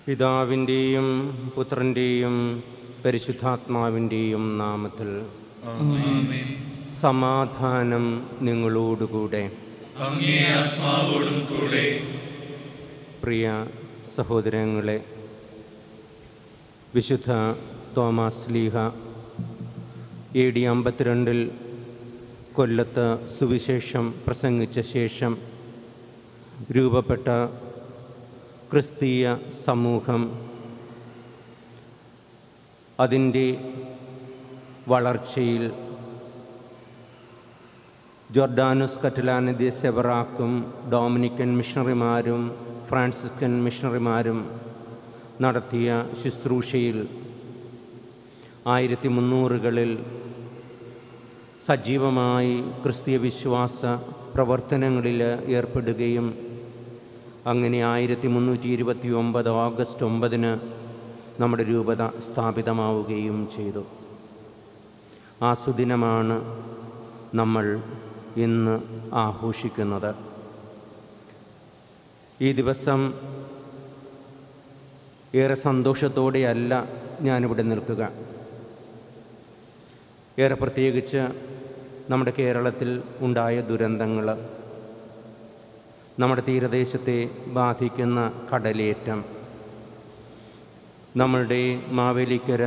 പിതാവിൻ്റെയും പുത്രൻ്റെയും പരിശുദ്ധാത്മാവിൻ്റെയും നാമത്തിൽ സമാധാനം നിങ്ങളോടുകൂടെ അങ്ങേ ആത്മാവോടും കൂടെ പ്രിയ സഹോദരങ്ങളെ വിശുദ്ധ തോമസ് ലീഹ എ ഡി അമ്പത്തിരണ്ടിൽ കൊല്ലത്ത് സുവിശേഷം പ്രസംഗിച്ച ശേഷം രൂപപ്പെട്ട ക്രിസ്തീയ സമൂഹം അതിൻ്റെ വളർച്ചയിൽ ജോർഡാനുസ് കറ്റലാനിദി സെവറാക്കും ഡൊമിനിക്കൻ മിഷണറിമാരും ഫ്രാൻസിസ്കൻ മിഷണറിമാരും നടത്തിയ ശുശ്രൂഷയിൽ ആയിരത്തി മുന്നൂറുകളിൽ സജീവമായി ക്രിസ്തീയ വിശ്വാസ പ്രവർത്തനങ്ങളിൽ ഏർപ്പെടുകയും അങ്ങനെ ആയിരത്തി മുന്നൂറ്റി ഇരുപത്തി ഒമ്പത് ഓഗസ്റ്റ് ഒമ്പതിന് നമ്മുടെ രൂപത സ്ഥാപിതമാവുകയും ചെയ്തു ആ സുദിനമാണ് നമ്മൾ ഇന്ന് ആഘോഷിക്കുന്നത് ഈ ദിവസം ഏറെ സന്തോഷത്തോടെയല്ല ഞാനിവിടെ നിൽക്കുക ഏറെ പ്രത്യേകിച്ച് നമ്മുടെ കേരളത്തിൽ ഉണ്ടായ ദുരന്തങ്ങൾ നമ്മുടെ തീരദേശത്തെ ബാധിക്കുന്ന കടലേറ്റം നമ്മളുടെ മാവേലിക്കര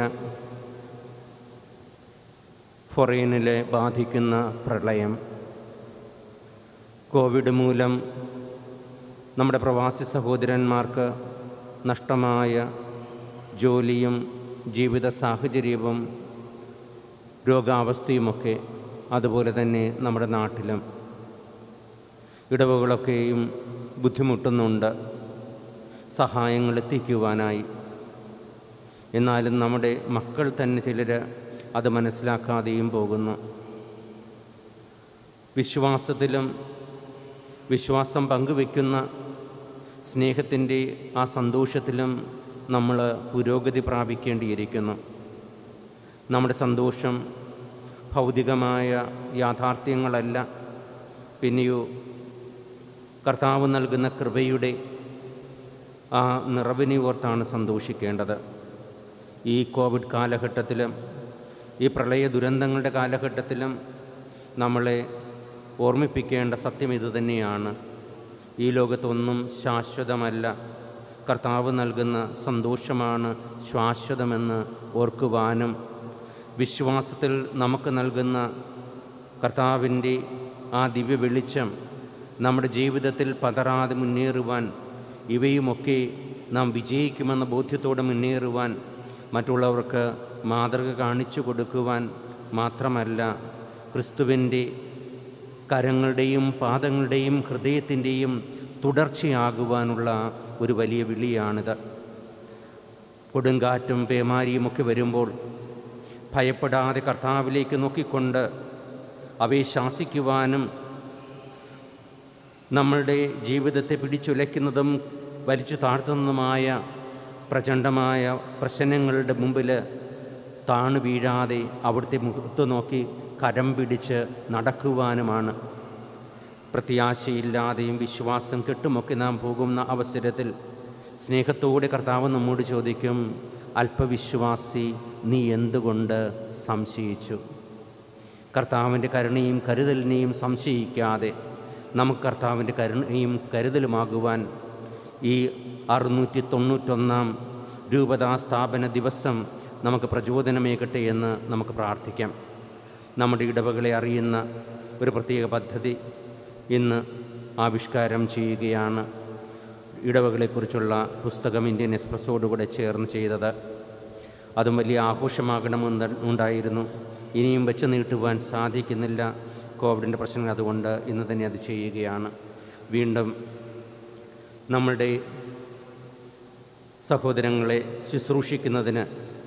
ഫൊറൈനിലെ ബാധിക്കുന്ന പ്രളയം കോവിഡ് മൂലം നമ്മുടെ പ്രവാസി സഹോദരന്മാർക്ക് നഷ്ടമായ ജോലിയും ജീവിത സാഹചര്യവും രോഗാവസ്ഥയുമൊക്കെ അതുപോലെ തന്നെ നമ്മുടെ നാട്ടിലും ഇടവുകളൊക്കെയും ബുദ്ധിമുട്ടുന്നുണ്ട് സഹായങ്ങൾ എത്തിക്കുവാനായി എന്നാലും നമ്മുടെ മക്കൾ തന്നെ ചിലർ അത് മനസ്സിലാക്കാതെയും പോകുന്നു വിശ്വാസത്തിലും വിശ്വാസം പങ്കുവെക്കുന്ന സ്നേഹത്തിൻ്റെ ആ സന്തോഷത്തിലും നമ്മൾ പുരോഗതി പ്രാപിക്കേണ്ടിയിരിക്കുന്നു നമ്മുടെ സന്തോഷം ഭൗതികമായ യാഥാർത്ഥ്യങ്ങളല്ല പിന്നെയോ കർത്താവ് നൽകുന്ന കൃപയുടെ ആ നിറവിനെ ഓർത്താണ് സന്തോഷിക്കേണ്ടത് ഈ കോവിഡ് കാലഘട്ടത്തിലും ഈ പ്രളയ ദുരന്തങ്ങളുടെ കാലഘട്ടത്തിലും നമ്മളെ ഓർമ്മിപ്പിക്കേണ്ട സത്യം ഇതുതന്നെയാണ് ഈ ലോകത്തൊന്നും ശാശ്വതമല്ല കർത്താവ് നൽകുന്ന സന്തോഷമാണ് ശാശ്വതമെന്ന് ഓർക്കുവാനും വിശ്വാസത്തിൽ നമുക്ക് നൽകുന്ന കർത്താവിൻ്റെ ആ ദിവ്യ വെളിച്ചം നമ്മുടെ ജീവിതത്തിൽ പതറാതെ മുന്നേറുവാൻ ഇവയുമൊക്കെ നാം വിജയിക്കുമെന്ന ബോധ്യത്തോടെ മുന്നേറുവാൻ മറ്റുള്ളവർക്ക് മാതൃക കാണിച്ചു കൊടുക്കുവാൻ മാത്രമല്ല ക്രിസ്തുവിൻ്റെ കരങ്ങളുടെയും പാദങ്ങളുടെയും ഹൃദയത്തിൻ്റെയും തുടർച്ചയാകുവാനുള്ള ഒരു വലിയ വിളിയാണിത് കൊടുങ്കാറ്റും പേമാരിയുമൊക്കെ വരുമ്പോൾ ഭയപ്പെടാതെ കർത്താവിലേക്ക് നോക്കിക്കൊണ്ട് അവയെ ശാസിക്കുവാനും നമ്മളുടെ ജീവിതത്തെ പിടിച്ചുലയ്ക്കുന്നതും വലിച്ചു താഴ്ത്തുന്നതുമായ പ്രചണ്ഡമായ പ്രശ്നങ്ങളുടെ മുമ്പിൽ താണു വീഴാതെ അവിടുത്തെ മുഖത്ത് നോക്കി കരം പിടിച്ച് നടക്കുവാനുമാണ് പ്രത്യാശയില്ലാതെയും വിശ്വാസം കെട്ടുമൊക്കെ നാം പോകുന്ന അവസരത്തിൽ സ്നേഹത്തോടെ കർത്താവ് നമ്മോട് ചോദിക്കും അല്പവിശ്വാസി നീ എന്തുകൊണ്ട് സംശയിച്ചു കർത്താവിൻ്റെ കരുണയും കരുതലിനെയും സംശയിക്കാതെ നമുക്ക് കർത്താവിൻ്റെ കരുണയും കരുതലുമാകുവാൻ ഈ അറുന്നൂറ്റി തൊണ്ണൂറ്റൊന്നാം രൂപതാ സ്ഥാപന ദിവസം നമുക്ക് പ്രചോദനമേകട്ടെ എന്ന് നമുക്ക് പ്രാർത്ഥിക്കാം നമ്മുടെ ഇടവകളെ അറിയുന്ന ഒരു പ്രത്യേക പദ്ധതി ഇന്ന് ആവിഷ്കാരം ചെയ്യുകയാണ് ഇടവകളെക്കുറിച്ചുള്ള പുസ്തകം ഇന്ത്യൻ എക്സ്പ്രസ്സോടുകൂടെ ചേർന്ന് ചെയ്തത് അതും വലിയ ആഘോഷമാകണമെന്ന് ഉണ്ടായിരുന്നു ഇനിയും വെച്ച് നീട്ടുവാൻ സാധിക്കുന്നില്ല കോവിഡിൻ്റെ പ്രശ്നങ്ങൾ അതുകൊണ്ട് ഇന്ന് തന്നെ അത് ചെയ്യുകയാണ് വീണ്ടും നമ്മളുടെ സഹോദരങ്ങളെ ശുശ്രൂഷിക്കുന്നതിന്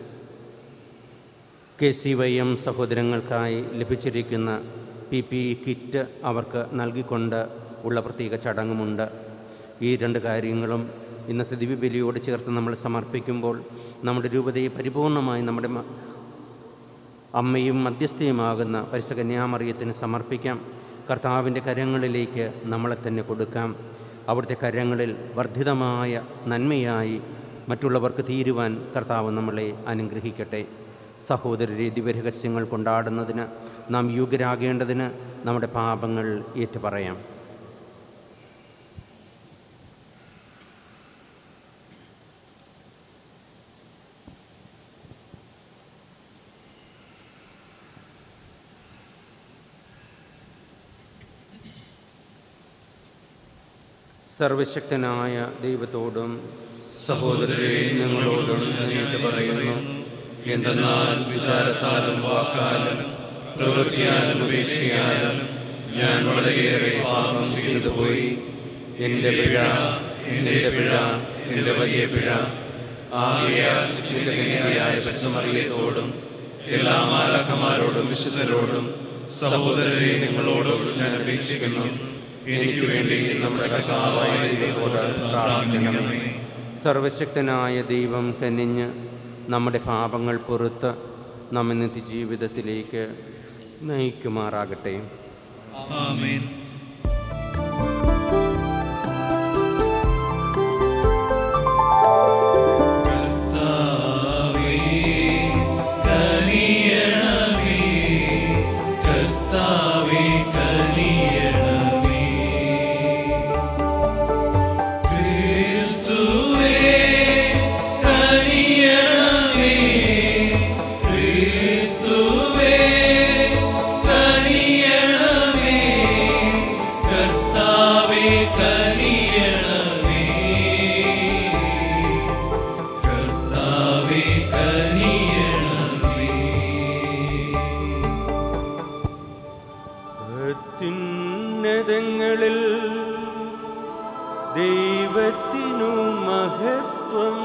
കെ സി വൈ എം സഹോദരങ്ങൾക്കായി ലഭിച്ചിരിക്കുന്ന പി പി ഇ കിറ്റ് അവർക്ക് നൽകിക്കൊണ്ട് ഉള്ള പ്രത്യേക ചടങ്ങുമുണ്ട് ഈ രണ്ട് കാര്യങ്ങളും ഇന്നത്തെ ദിവ്യബലിയോട് ചേർത്ത് നമ്മൾ സമർപ്പിക്കുമ്പോൾ നമ്മുടെ രൂപതയെ പരിപൂർണമായി നമ്മുടെ മ- അമ്മയും മധ്യസ്ഥയുമാകുന്ന പരിശുദ്ധ കന്യാമറിയത്തിന് സമർപ്പിക്കാം കർത്താവിൻ്റെ കരങ്ങളിലേക്ക് നമ്മളെ തന്നെ കൊടുക്കാം അവിടുത്തെ കരങ്ങളിൽ വർദ്ധിതമായ നന്മയായി മറ്റുള്ളവർക്ക് തീരുവാൻ കർത്താവ് നമ്മളെ അനുഗ്രഹിക്കട്ടെ സഹോദരരെ ദിവരഹസ്യങ്ങൾ കൊണ്ടാടുന്നതിന് നാം യോഗ്യരാകേണ്ടതിന് നമ്മുടെ പാപങ്ങൾ ഏറ്റുപറയാം സർവശക്തനായ ദൈവത്തോടും സഹോദരരെ നിങ്ങളോടും ഞാൻ ഏറ്റു പറയുന്നു എന്തെന്നാൽ വിചാരത്താലും വാക്കാലും പ്രവൃത്തിയാലും ഉപേക്ഷയാലും ഞാൻ വളരെയേറെ പാപം ചെയ്തു പോയി എൻ്റെ പിഴ എൻ്റെ പിഴ എൻ്റെ വലിയ പിഴ ആകയാൽ നിത്യകന്യകയായ പച്ചമറിയത്തോടും എല്ലാ മാലാഖമാരോടും വിശുദ്ധരോടും സഹോദരരെ നിങ്ങളോടും ഞാൻ അപേക്ഷിക്കുന്നു എനിക്ക് വേണ്ടി നമ്മുടെ കർത്താവായ ദൈവത്തോട് പ്രാർത്ഥിക്കണമേ സർവശക്തനായ ദൈവം കനിഞ്ഞ് നമ്മുടെ പാപങ്ങൾ പുറത്ത് നമ്മെ നിത്യജീവിതത്തിലേക്ക് നയിക്കുമാറാകട്ടെ ആമേൻ കർത്താവേ കനിയണമേ കർത്താവേ കനിയണമേ ക്രിസ്തുവേ കനിയണമേ ക്രിസ്തുവേ കനിയണമേ കർത്താവേ കനിയണമേ കർത്താവേ കനിയണമേ അത്യുന്നതങ്ങളിൽ ദൈവത്തിനു മഹത്വം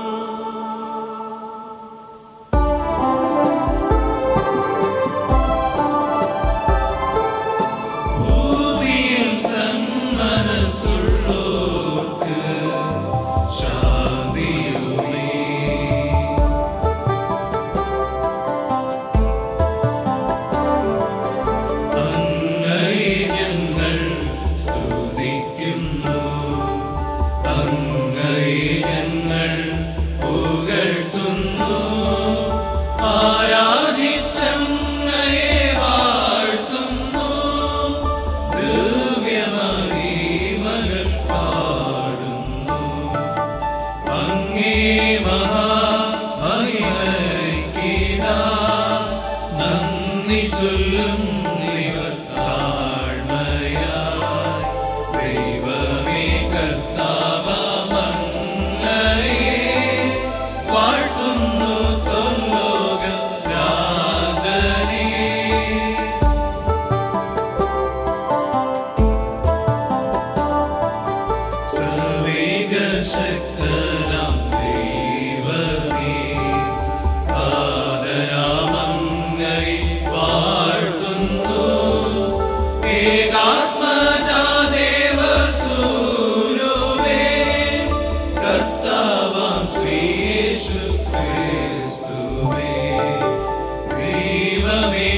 ഭൂമിയിൽ സന്മനസ്സുള്ളോർക്ക് ശാന്തിയുമേ അങ്ങയെ ഞങ്ങൾ സ്തുതിക്കുന്നു അങ്ങയെ ഞങ്ങൾ പുകഴ്ത്തുന്നു ആരാധിച്ചങ്ങയെ വാഴ്ത്തുന്നു ദിവ്യമഹിമകൾ പാടുന്നു അങ്ങേ മഹാമഹിമയ്ക്കിതാ നന്ദി ചൊല്ലും ഇവർ താഴ്മയായി ദൈവമേ കർത്താവമങ്ങയെ വാഴ്ത്തുന്നു സ്വലോക രാജനേ സർവേകശക്തനാം ദൈവമേ ആദരാമങ്ങയെ വാഴ്ത്തുന്നു ഏകാത്മജാദേവസൂനുവേ കർത്താവാം ശ്രീയേശു ക്രിസ്തുവേ ദൈവമേ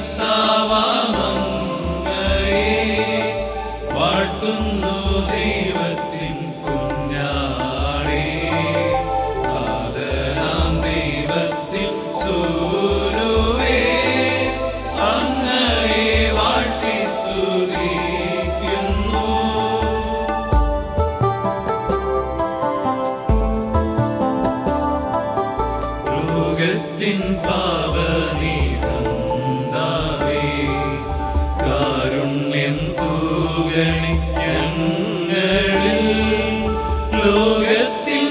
കർത്താവാമങ്ങയെ വാഴ്ത്തുന്നു ദൈവത്തിൻ കുഞ്ഞാടേ ആദരാം ദൈവത്തിൻ സൂനുവേ അങ്ങയെ വാഴ്ത്തി സ്തുതിക്കുന്നു ലോകത്തിൻ പാപനീതന്താവേ കാരുണ്യം തൂകണി ഞങ്ങളിൽ ലോകത്തിൻ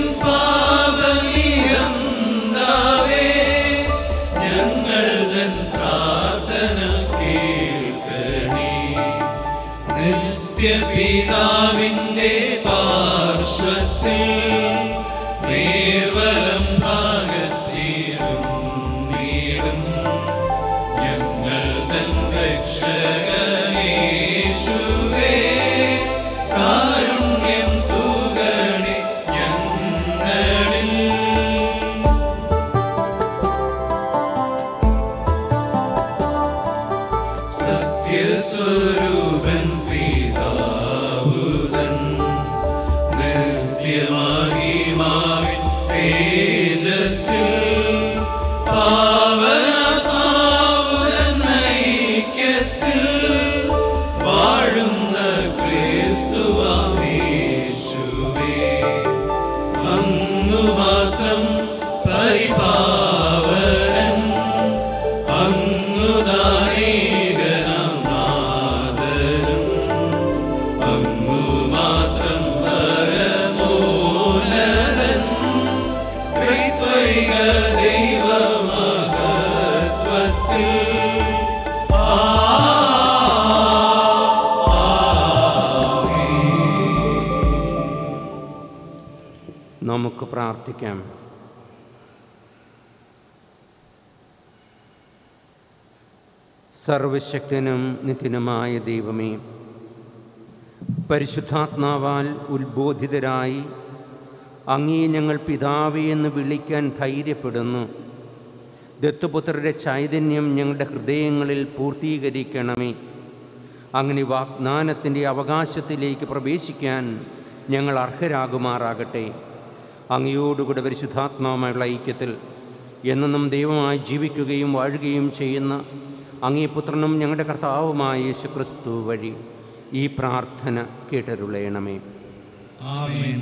പാപനീതന്താവേ ഞങ്ങൾ തൻ പ്രാർത്ഥന കേൾക്കണേ നിത്യപിതാവിൻ്റെ പാർശ്വത്തിൽ നേർവലം ഭാഗത്തിരുന്നീടും ഞങ്ങൾ തൻ രക്ഷകനേശുവേ കാരുണ്യം തൂകണി ഞങ്ങളിൽ സത്യസ്വരൂപൻ പിതാവുതൻ നിത്യമാഹിമാവിൻ തേ നമുക്ക് പ്രാർത്ഥിക്കാം സർവശക്തനും നിത്യനുമായ ദൈവമേ പരിശുദ്ധാത്മാവാൽ ഉത്ബോധിതരായി അങ്ങേ ഞങ്ങൾ പിതാവേ എന്ന് വിളിക്കാൻ ധൈര്യപ്പെടുന്നു ദത്തുപുത്രരുടെ ചൈതന്യം ഞങ്ങളുടെ ഹൃദയങ്ങളിൽ പൂർത്തീകരിക്കണമേ അങ്ങനെ വാഗ്ദാനത്തിൻ്റെ അവകാശത്തിലേക്ക് പ്രവേശിക്കാൻ ഞങ്ങൾ അർഹരാകുമാറാകട്ടെ അങ്ങയോടുകൂടെ പരിശുദ്ധാത്മാവുമായുള്ള ഐക്യത്തിൽ എന്നെന്നും ദൈവമായി ജീവിക്കുകയും വാഴുകയും ചെയ്യുന്ന അങ്ങേ പുത്രനും ഞങ്ങളുടെ കർത്താവുമായ യേശു ക്രിസ്തു വഴി ഈ പ്രാർത്ഥന കേട്ടരുളയണമേ ആമേൻ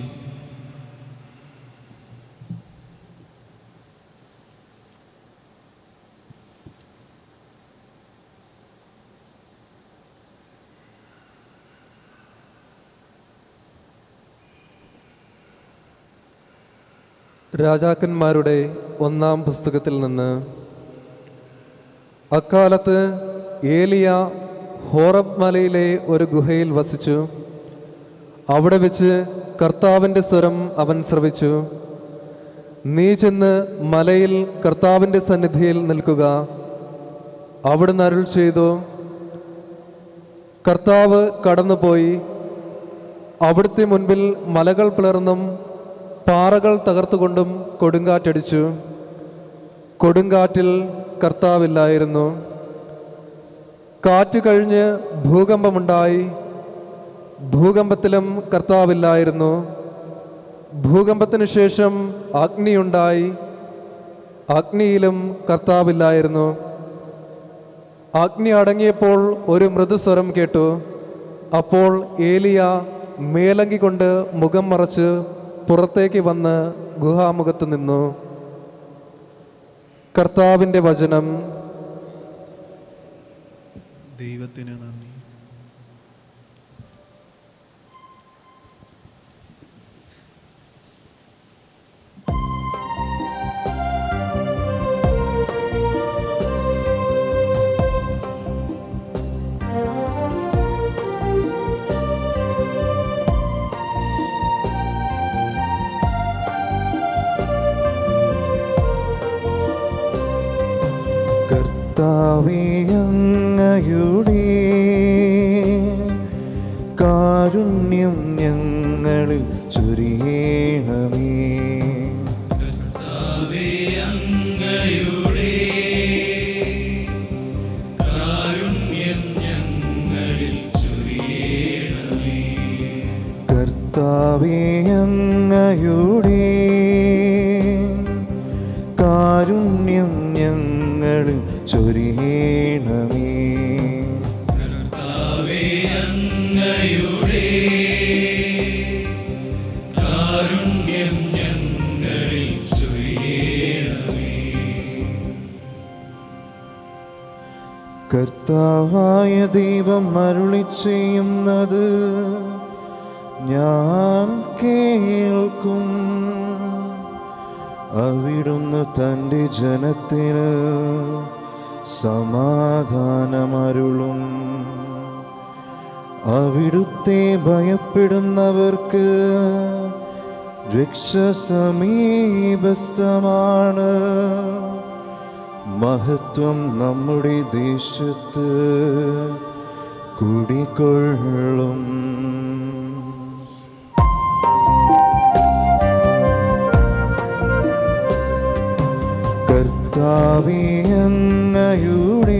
രാജാക്കന്മാരുടെ ഒന്നാം പുസ്തകത്തിൽ നിന്ന് അക്കാലത്ത് ഏലിയ ഹോറബ് മലയിലെ ഒരു ഗുഹയിൽ വസിച്ചു അവിടെ വെച്ച് കർത്താവിൻ്റെ സ്വരം അവൻ ശ്രവിച്ചു നീ ചെന്ന് മലയിൽ കർത്താവിൻ്റെ സന്നിധിയിൽ നിൽക്കുക അവിടുന്ന് അരുൾ ചെയ്തു കർത്താവ് കടന്നുപോയി അവിടുത്തെ മുൻപിൽ മലകൾ പിളർന്നും പാറകൾ തകർത്തുകൊണ്ടും കൊടുങ്കാറ്റടിച്ചു കൊടുങ്കാറ്റിൽ കർത്താവില്ലായിരുന്നു കാറ്റ് കഴിഞ്ഞ് ഭൂകമ്പമുണ്ടായി ഭൂകമ്പത്തിലും കർത്താവില്ലായിരുന്നു ഭൂകമ്പത്തിനു ശേഷം അഗ്നിയുണ്ടായി അഗ്നിയിലും കർത്താവില്ലായിരുന്നു അഗ്നി അടങ്ങിയപ്പോൾ ഒരു മൃദുസ്വരം കേട്ടു അപ്പോൾ ഏലിയ മേലങ്കി കൊണ്ട് മുഖം മറച്ച് പുറത്തേക്ക് വന്ന് ഗുഹാമുഖത്ത് നിന്നു കർത്താവിൻ്റെ വചനം ദൈവത്തിന് നന്ദി കർത്താവേ അങ്ങയുടെ കാരുണ്യം ഞങ്ങളിൽ ചൊരിയണമേ കർത്താവേ അങ്ങയുടെ കാരുണ്യം ഞങ്ങളിൽ ചൊരിയണമേ കർത്താവായ ദൈവം അരുളി ചെയ്യുന്നത് ഞാൻ കേൾക്കും അവിടുന്ന് തൻ്റെ ജനത്തിന് സമാധാനമരുളും അവിടുത്തെ ഭയപ്പെടുന്നവർക്ക് രക്ഷ സമീപസ്ഥമാണ് മഹത്വം നമ്മുടെ ദേശത്ത് കുടികൊള്ളും കർത്താവേ അങ്ങയുടെ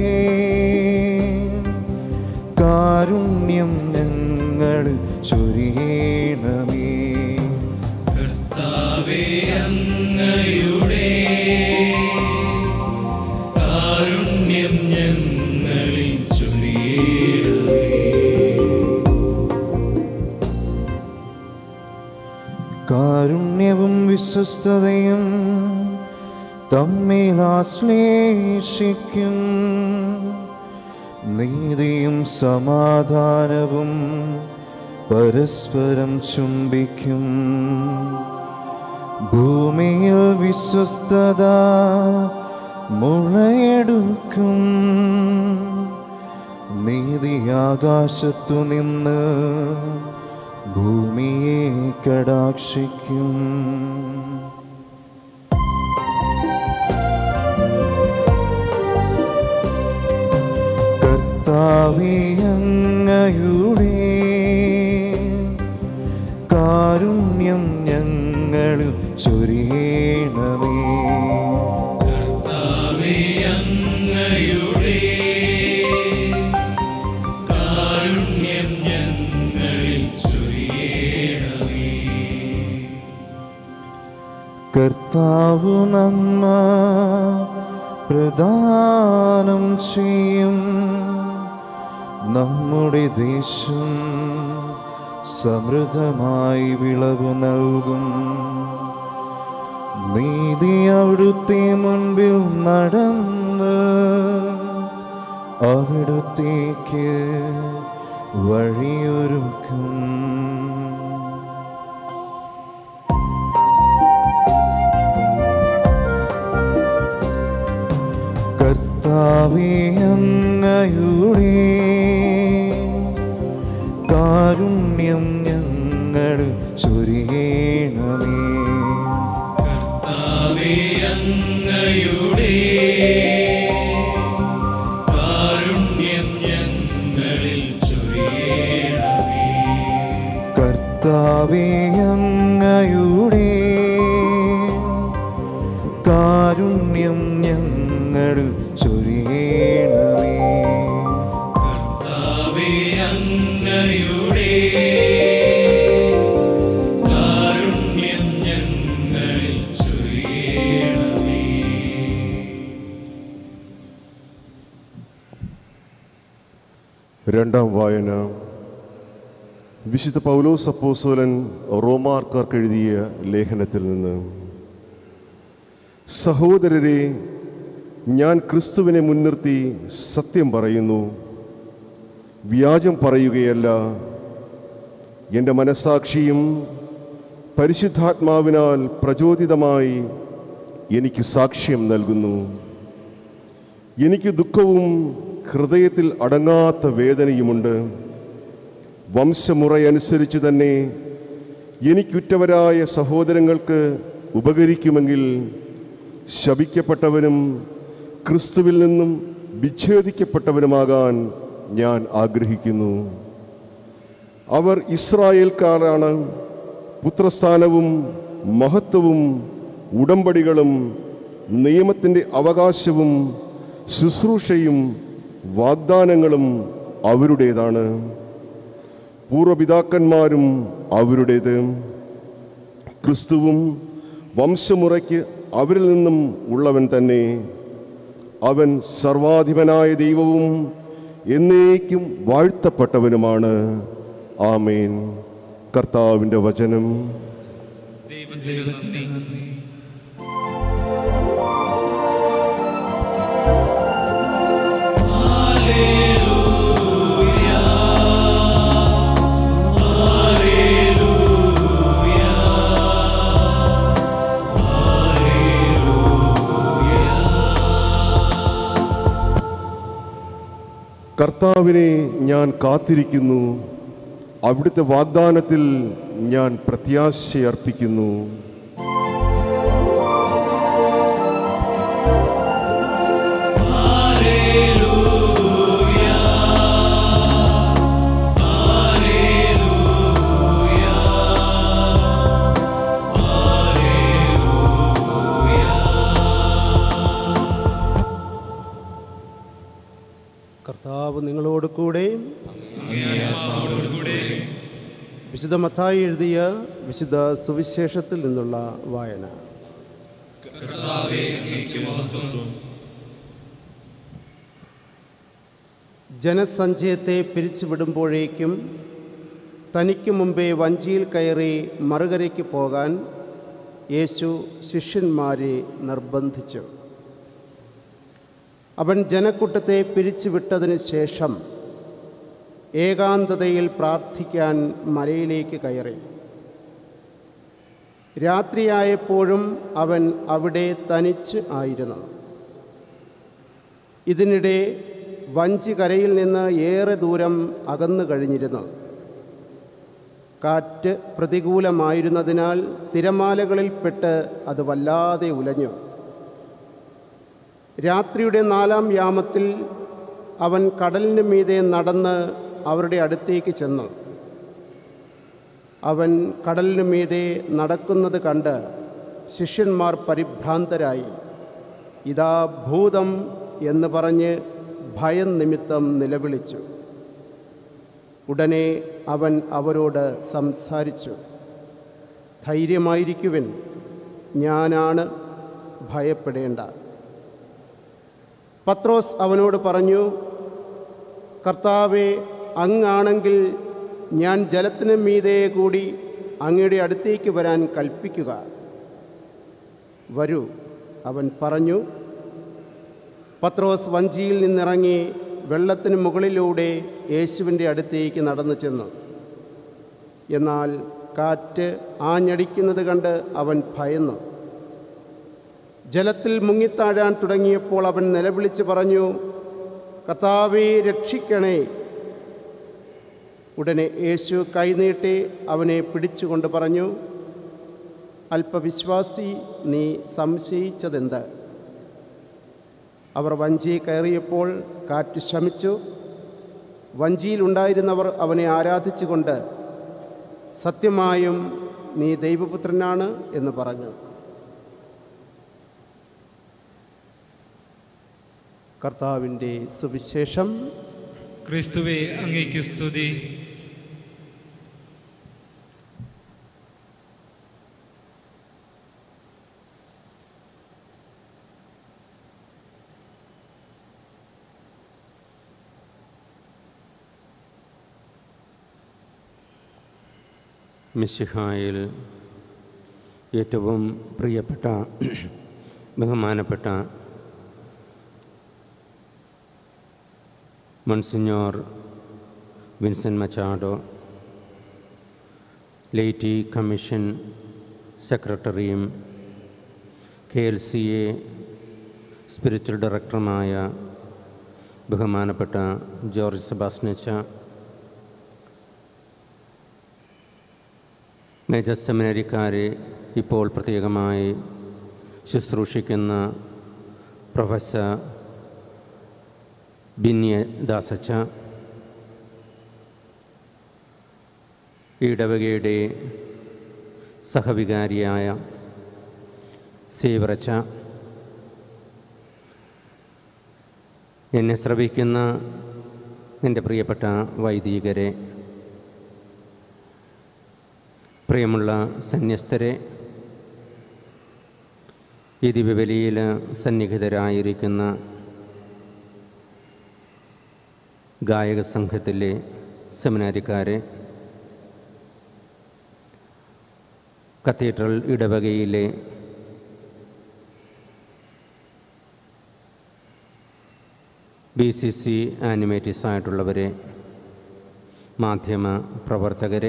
കാരുണ്യം ഞങ്ങൾ ചൊരിയണമേ കർത്താവേ അങ്ങയുടെ കാരുണ്യം ഞങ്ങളിൽ ചൊരിയണമേ കാരുണ്യവും വിശ്വസ്തതയും തമ്മിൽ ആശ്ലേഷിക്കും നീതിയും സമാധാനവും പരസ്പരം ചുംബിക്കും ഭൂമിയിൽ വിശ്വസ്തത മുളയെടുക്കും നീതി ആകാശത്തു നിന്ന് ഭൂമിയെ കടാക്ഷിക്കും കർത്താവേ അങ്ങയുടെ കാരുണ്യം ഞങ്ങളിൽ ചൊരിയണമേ കർത്താവേ അങ്ങയുടെ കാരുണ്യം ഞങ്ങളിൽ ചൊരിയണമേ കർത്താവ് നമ്മ പ്രദാനം ചെയ്യും നമ്മുടെ ദേശം സമൃദ്ധമായി വിളവ് നൽകും നീതി അവിടുത്തെ മുൻപിൽ നടന്ന് അവിടുത്തേക്ക് വഴിയൊരുക്കും കർത്താവേ അങ്ങയുടെ കാരുണ്യം ഞങ്ങൾ ചൊരിയണമേ കർത്താവേ അങ്ങയുടെ കാരുണ്യം ഞങ്ങളിൽ ചൊരിയണമേ കർത്താവേ അങ്ങയുടെ കാരുണ്യം ഞങ്ങൾ ചൊരിയണമേ കർത്താവേ അങ്ങയുടെ കാരുണ്യം ഞങ്ങളിൽ ചൊരിയണമേ രണ്ടാം വായന വിശുദ്ധ പൗലോസ് അപ്പോസ്തലൻ റോമാർക്കാർക്ക് എഴുതിയ ലേഖനത്തിൽ നിന്ന് സഹോദരരെ ഞാൻ ക്രിസ്തുവിനെ മുൻനിർത്തി സത്യം പറയുന്നു വ്യാജം പറയുകയല്ല എൻ്റെ മനസാക്ഷിയും പരിശുദ്ധാത്മാവിനാൽ പ്രചോദിതമായി എനിക്ക് സാക്ഷ്യം നൽകുന്നു എനിക്ക് ദുഃഖവും ഹൃദയത്തിൽ അടങ്ങാത്ത വേദനയുമുണ്ട് വംശമുറയനുസരിച്ച് തന്നെ എനിക്കുറ്റവരായ സഹോദരങ്ങൾക്ക് ഉപകരിക്കുമെങ്കിൽ ശപിക്കപ്പെട്ടവനും ക്രിസ്തുവിൽ നിന്നും വിച്ഛേദിക്കപ്പെട്ടവനുമാകാൻ ഞാൻ ആഗ്രഹിക്കുന്നു അവർ ഇസ്രായേൽക്കാരാണ് പുത്രസ്ഥാനവും മഹത്വവും ഉടമ്പടികളും നിയമത്തിൻ്റെ അവകാശവും ശുശ്രൂഷയും വാഗ്ദാനങ്ങളും അവരുടേതാണ് പൂർവപിതാക്കന്മാരും അവരുടേത് ക്രിസ്തുവും വംശമുറയ്ക്ക് അവരിൽ നിന്നും ഉള്ളവൻ തന്നെ അവൻ സർവാധിപനായ ദൈവവും എന്നേക്കും വാഴ്ത്തപ്പെട്ടവനുമാണ് ആമേൻ കർത്താവിൻ്റെ വചനം ദൈവത്തിന് നന്ദി കർത്താവിനെ ഞാൻ കാത്തിരിക്കുന്നു അവിടുത്തെ വാഗ്ദാനത്തിൽ ഞാൻ പ്രത്യാശയർപ്പിക്കുന്നു കർത്താവ് നിങ്ങളോട് കൂടെ വിശുദ്ധ മത്തായി എഴുതിയ വിശുദ്ധ സുവിശേഷത്തിൽ നിന്നുള്ള വായന ജനസഞ്ചയത്തെ പിരിച്ചുവിടുമ്പോഴേക്കും തനിക്ക് മുമ്പേ വഞ്ചിയിൽ കയറി മറുകരയ്ക്ക് പോകാൻ യേശു ശിഷ്യന്മാരെ നിർബന്ധിച്ചു അവൻ ജനക്കൂട്ടത്തെ പിരിച്ചുവിട്ടതിന് ശേഷം ഏകാന്തതയിൽ പ്രാർത്ഥിക്കാൻ മലയിലേക്ക് കയറി രാത്രിയായപ്പോഴും അവൻ അവിടെ തനിച്ച് ആയിരുന്നു ഇതിനിടെ വഞ്ചി കരയിൽ നിന്ന് ഏറെ ദൂരം അകന്നു കഴിഞ്ഞിരുന്നു കാറ്റ് പ്രതികൂലമായിരുന്നതിനാൽ തിരമാലകളിൽപ്പെട്ട് അത് വല്ലാതെ ഉലഞ്ഞു രാത്രിയുടെ നാലാം യാമത്തിൽ അവൻ കടലിന് മീതെ നടന്ന് അവരുടെ അടുത്തേക്ക് ചെന്നു അവൻ കടലിന് മീതെ നടക്കുന്നത് കണ്ട് ശിഷ്യന്മാർ പരിഭ്രാന്തരായി ഇതാ ഭൂതം എന്ന് പറഞ്ഞ് ഭയം നിമിത്തം നിലവിളിച്ചു ഉടനെ അവൻ അവരോട് സംസാരിച്ചു ധൈര്യമായിരിക്കുവിൻ ഞാനാണ് ഭയപ്പെടേണ്ട പത്രോസ് അവനോട് പറഞ്ഞു കർത്താവെ അങ്ങാണെങ്കിൽ ഞാൻ ജലത്തിന് മീതെ കൂടി അങ്ങയുടെ അടുത്തേക്ക് വരാൻ കൽപ്പിക്കുക വരൂ അവൻ പറഞ്ഞു പത്രോസ് വഞ്ചിയിൽ നിന്നിറങ്ങി വെള്ളത്തിന് മുകളിലൂടെ യേശുവിൻ്റെ അടുത്തേക്ക് നടന്നു ചെന്നു എന്നാൽ കാറ്റ് ആഞ്ഞടിക്കുന്നത് കണ്ട് അവൻ ഭയന്നു ജലത്തിൽ മുങ്ങിത്താഴാൻ തുടങ്ങിയപ്പോൾ അവൻ നിലവിളിച്ച് പറഞ്ഞു കർത്താവെ രക്ഷിക്കണേ ഉടനെ യേശു കൈനീട്ടി അവനെ പിടിച്ചുകൊണ്ട് പറഞ്ഞു അല്പവിശ്വാസി നീ സംശയിച്ചതെന്ത് അവർ വഞ്ചി കയറിയപ്പോൾ കാറ്റ് ശമിച്ചു വഞ്ചിയിലുണ്ടായിരുന്നവർ അവനെ ആരാധിച്ചുകൊണ്ട് സത്യമായും നീ ദൈവപുത്രനാണ് എന്ന് പറഞ്ഞു കർത്താവിൻ്റെ സുവിശേഷം ക്രിസ്തുവെ അങ്ങേക്ക് സ്തുതി മിശിഹായിൽ ഏറ്റവും പ്രിയപ്പെട്ട ബഹുമാനപ്പെട്ട monsignor Vincent Machado laity commission സെക്രട്ടറിയും K L C A spiritual ഡയറക്ടറുമായ ബഹുമാനപ്പെട്ട ജോർജ് സെബാസ്നച്ച മേജർ സെമിനറിക്കാരെ ഇപ്പോൾ പ്രത്യേകമായി ശുശ്രൂഷിക്കുന്ന പ്രൊഫസർ ബിന്യ ദാസച്ച ഈ ഇടവകയുടെ സഹവികാരിയായ സേവറച്ച എന്നെ ശ്രവിക്കുന്ന എൻ്റെ പ്രിയപ്പെട്ട വൈദികരെ പ്രിയമുള്ള സന്യസ്തരെ ഈ ദിവ്യബലിയിൽ സന്നിഹിതരായിരിക്കുന്ന ഗായക സംഘത്തിലെ സെമിനാരിക്കാരെ കത്തീഡ്രൽ ഇടവകയിലെ ബി സി സി ആനിമേറ്റീസ് ആയിട്ടുള്ളവരെ മാധ്യമ പ്രവർത്തകരെ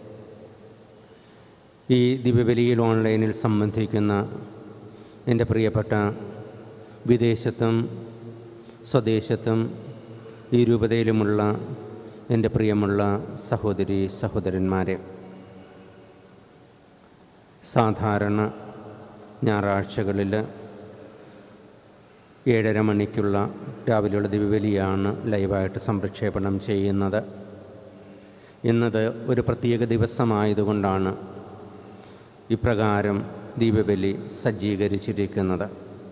ഈ ദിവ്യബലിയിൽ ഓൺലൈനിൽ സംബന്ധിക്കുന്ന എൻ്റെ പ്രിയപ്പെട്ട വിദേശത്തും സ്വദേശത്തും ഈ രൂപതയിലുമുള്ള എൻ്റെ പ്രിയമുള്ള സഹോദരി സഹോദരന്മാരെ സാധാരണ ഞായറാഴ്ചകളിൽ ഏഴര മണിക്കുള്ള രാവിലെയുള്ള ദിവ്യബലിയാണ് ലൈവായിട്ട് സംപ്രക്ഷേപണം ചെയ്യുന്നത് ഇന്നത് ഒരു പ്രത്യേക ദിവസമായതുകൊണ്ടാണ് ഇപ്രകാരം ദീപബലി സജ്ജീകരിച്ചിരിക്കുന്നത്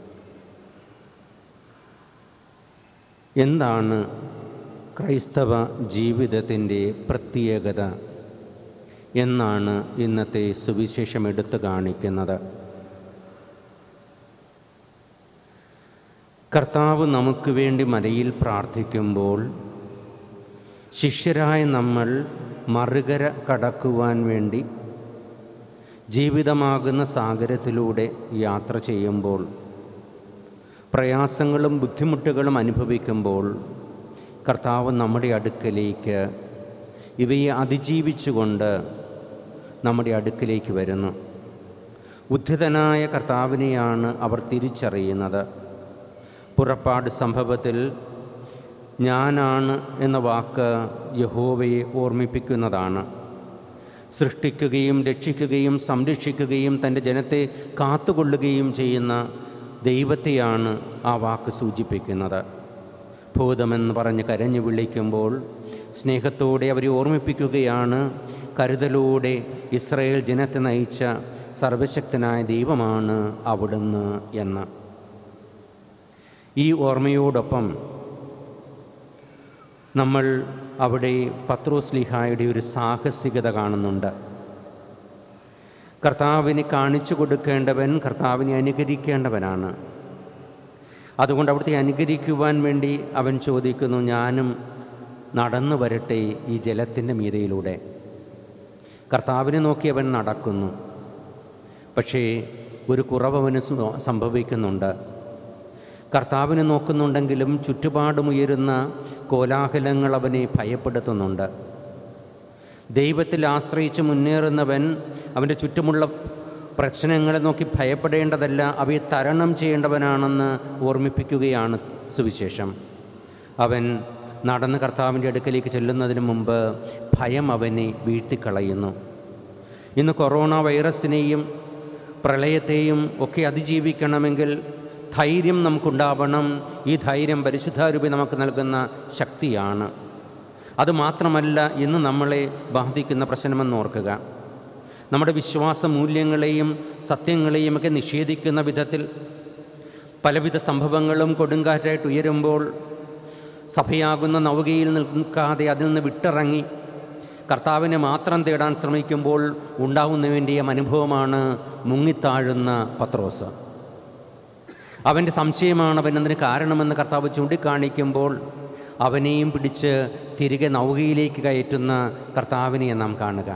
എന്താണ് ക്രൈസ്തവ ജീവിതത്തിൻ്റെ പ്രത്യേകത എന്നാണ് ഇന്നത്തെ സുവിശേഷം എടുത്തു കാണിക്കുന്നത് കർത്താവ് നമുക്ക് വേണ്ടി മലയിൽ പ്രാർത്ഥിക്കുമ്പോൾ ശിഷ്യരായ നമ്മൾ മറുകര കടക്കുവാൻ വേണ്ടി ജീവിതമാകുന്ന സാഗരത്തിലൂടെ യാത്ര ചെയ്യുമ്പോൾ പ്രയാസങ്ങളും ബുദ്ധിമുട്ടുകളും അനുഭവിക്കുമ്പോൾ കർത്താവ് നമ്മുടെ അടുക്കലേക്ക് ഇവയെ അതിജീവിച്ചുകൊണ്ട് നമ്മുടെ അടുക്കലേക്ക് വരുന്നു ഉദ്ധിതനായ കർത്താവിനെയാണ് അവർ തിരിച്ചറിയുന്നത് പുറപ്പാട് സംഭവത്തിൽ ഞാനാണ് എന്ന വാക്ക് യഹോവയെ ഓർമ്മിപ്പിക്കുന്നതാണ് സൃഷ്ടിക്കുകയും രക്ഷിക്കുകയും സംരക്ഷിക്കുകയും തൻ്റെ ജനത്തെ കാത്തുകൊള്ളുകയും ചെയ്യുന്ന ദൈവത്തെയാണ് ആ വാക്ക് സൂചിപ്പിക്കുന്നത് ഭൂതമെന്ന് പറഞ്ഞ് കരഞ്ഞു വിളിക്കുമ്പോൾ സ്നേഹത്തോടെ അവരെ ഓർമ്മിപ്പിക്കുകയാണ് കരുതലോടെ ഇസ്രയേൽ ജനത്തെ നയിച്ച സർവശക്തനായ ദൈവമാണ് അവിടുന്ന് എന്ന് ഈ ഓർമ്മയോടൊപ്പം നമ്മൾ അവിടെ പത്രോസ്ലിഹായുടെ ഒരു സാഹസികത കാണുന്നുണ്ട് കർത്താവിന് കാണിച്ചു കൊടുക്കേണ്ടവൻ കർത്താവിനെ അനുകരിക്കേണ്ടവനാണ് അതുകൊണ്ട് അവിടുത്തെ അനുകരിക്കുവാൻ വേണ്ടി അവൻ ചോദിക്കുന്നു ഞാനും നടന്നു വരട്ടെ ഈ ജലത്തിൻ്റെ മീതയിലൂടെ കർത്താവിനെ നോക്കി അവൻ നടക്കുന്നു പക്ഷേ ഒരു കുറവവന് സു- സംഭവിക്കുന്നുണ്ട് കർത്താവിനെ നോക്കുന്നുണ്ടെങ്കിലും ചുറ്റുപാടുമുയരുന്ന കോലാഹലങ്ങൾ അവനെ ഭയപ്പെടുത്തുന്നുണ്ട് ദൈവത്തിൽ ആശ്രയിച്ച് മുന്നേറുന്നവൻ അവൻ്റെ ചുറ്റുമുള്ള പ്രശ്നങ്ങളെ നോക്കി ഭയപ്പെടേണ്ടതല്ല അവയെ തരണം ചെയ്യേണ്ടവനാണെന്ന് ഓർമ്മിപ്പിക്കുകയാണ് സുവിശേഷം അവൻ നടന്ന് കർത്താവിൻ്റെ അടുക്കലേക്ക് ചെല്ലുന്നതിന് മുമ്പ് ഭയം അവനെ വീഴ്ത്തിക്കളയുന്നു ഇന്ന് കൊറോണ വൈറസിനെയും പ്രളയത്തെയും ഒക്കെ അതിജീവിക്കണമെങ്കിൽ ധൈര്യം നമുക്കുണ്ടാവണം ഈ ധൈര്യം പരിശുദ്ധാരൂപി നമുക്ക് നൽകുന്ന ശക്തിയാണ് അതുമാത്രമല്ല ഇന്ന് നമ്മളെ ബാധിക്കുന്ന പ്രശ്നമെന്ന് ഓർക്കുക നമ്മുടെ വിശ്വാസ മൂല്യങ്ങളെയും സത്യങ്ങളെയും ഒക്കെ നിഷേധിക്കുന്ന വിധത്തിൽ പലവിധ സംഭവങ്ങളും കൊടുങ്കാറ്റായിട്ട് ഉയരുമ്പോൾ സഭയാകുന്ന നൗകയിൽ നിൽക്കാതെ അതിൽ നിന്ന് വിട്ടിറങ്ങി കർത്താവിനെ മാത്രം തേടാൻ ശ്രമിക്കുമ്പോൾ ഉണ്ടാവുന്ന വേണ്ടിയ അനുഭവമാണ് മുങ്ങിത്താഴുന്ന പത്രോസ് അവൻ്റെ സംശയമാണ് അവൻ അതിന് കാരണമെന്ന് കർത്താവ് ചൂണ്ടിക്കാണിക്കുമ്പോൾ അവനെയും പിടിച്ച് തിരികെ നൗകയിലേക്ക് കയറ്റുന്ന കർത്താവിനെ നാം കാണുക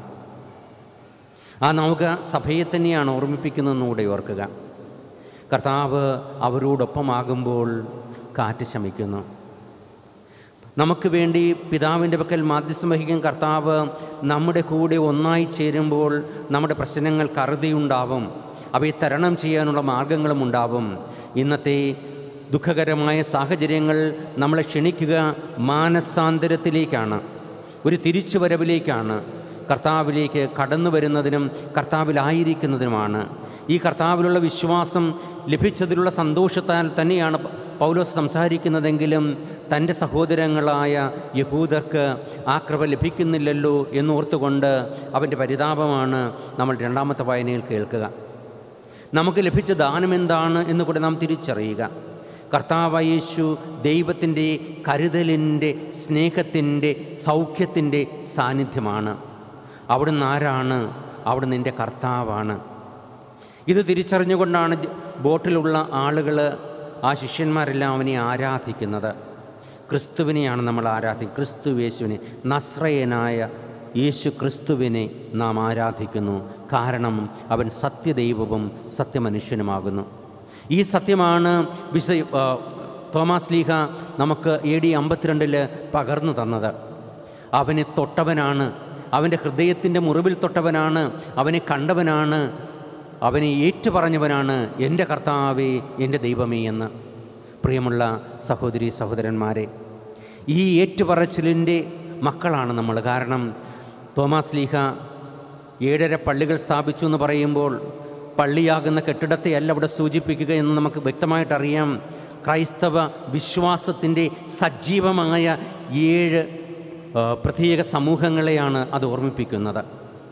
ആ നൗക സഭയെ തന്നെയാണ് ഓർമ്മിപ്പിക്കുന്നതെന്നുകൂടെ ഓർക്കുക കർത്താവ് അവരോടൊപ്പമാകുമ്പോൾ കാറ്റ് ശമിക്കുന്നു നമുക്ക് വേണ്ടി പിതാവിൻ്റെ പക്കൽ മാധ്യസ്ഥം വഹിക്കുന്ന കർത്താവ് നമ്മുടെ കൂടെ ഒന്നായി ചേരുമ്പോൾ നമ്മുടെ പ്രശ്നങ്ങൾക്ക് അറുതിയുണ്ടാവും അവയെ തരണം ചെയ്യാനുള്ള മാർഗങ്ങളും ഉണ്ടാവും ഇന്നത്തെ ദുഃഖകരമായ സാഹചര്യങ്ങൾ നമ്മളെ ക്ഷണിക്കുക മാനസാന്തരത്തിലേക്കാണ് ഒരു തിരിച്ചുവരവിലേക്കാണ് കർത്താവിലേക്ക് കടന്നു വരുന്നതിനും കർത്താവിലായിരിക്കുന്നതിനുമാണ് ഈ കർത്താവിലുള്ള വിശ്വാസം ലഭിച്ചതിലുള്ള സന്തോഷത്താൽ തന്നെയാണ് പൗലോസ് സംസാരിക്കുന്നതെങ്കിലും തൻ്റെ സഹോദരങ്ങളായ യഹൂദർക്ക് ആ കൃപ ലഭിക്കുന്നില്ലല്ലോ എന്നോർത്തുകൊണ്ട് അവൻ്റെ പരിതാപമാണ് നമ്മൾ രണ്ടാമത്തെ വായനയിൽ കേൾക്കുക നമുക്ക് ലഭിച്ച ദാനം എന്താണ് എന്ന് കൂടെ നാം തിരിച്ചറിയുക കർത്താവ് യേശു ദൈവത്തിൻ്റെ കരുതലിൻ്റെ സ്നേഹത്തിൻ്റെ സൗഖ്യത്തിൻ്റെ സാന്നിധ്യമാണ് അവിടുന്ന് ആരാണ് അവിടുന്ന് എൻ്റെ കർത്താവാണ് ഇത് തിരിച്ചറിഞ്ഞുകൊണ്ടാണ് ജ- ബോട്ടിലുള്ള ആളുകൾ ആ ശിഷ്യന്മാരെല്ലാം അവനെ ആരാധിക്കുന്നത് ക്രിസ്തുവിനെയാണ് നമ്മൾ ആരാധിക്കുന്നത് ക്രിസ്തു യേശുവിനെ നസ്രയനായ യേശു ക്രിസ്തുവിനെ നാം ആരാധിക്കുന്നു കാരണം അവൻ സത്യദൈവവും സത്യമനുഷ്യനുമാകുന്നു ഈ സത്യമാണ് വിശ ആ, തോമാസ് ലീഹ നമുക്ക് എ ഡി അമ്പത്തിരണ്ടിൽ പകർന്നു തന്നത് അവനെ തൊട്ടവനാണ് അവൻ്റെ ഹൃദയത്തിൻ്റെ മുറിവിൽ തൊട്ടവനാണ് അവനെ കണ്ടവനാണ് അവനെ ഏറ്റുപറഞ്ഞവനാണ് എൻ്റെ കർത്താവേ എൻ്റെ ദൈവമേ എന്ന് പ്രിയമുള്ള സഹോദരി സഹോദരന്മാരെ ഈ ഏറ്റുപറച്ചിലിൻ്റെ മക്കളാണ് നമ്മൾ കാരണം തോമാസ് ലീഹ ഏഴര പള്ളികൾ സ്ഥാപിച്ചു എന്ന് പറയുമ്പോൾ പള്ളിയാകുന്ന കെട്ടിടത്തെയല്ല അവിടെ സൂചിപ്പിക്കുക എന്ന് നമുക്ക് വ്യക്തമായിട്ടറിയാം ക്രൈസ്തവ വിശ്വാസത്തിൻ്റെ സജീവമായ ഏഴ് ആ, പ്രത്യേക സമൂഹങ്ങളെയാണ് അത് ഓർമ്മിപ്പിക്കുന്നത്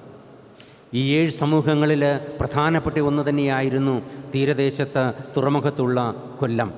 ഈ ഏഴ് സമൂഹങ്ങളിൽ പ്രധാനപ്പെട്ട ഒന്ന് തന്നെയായിരുന്നു തീരദേശത്ത് തുറമുഖത്തുള്ള കൊല്ലം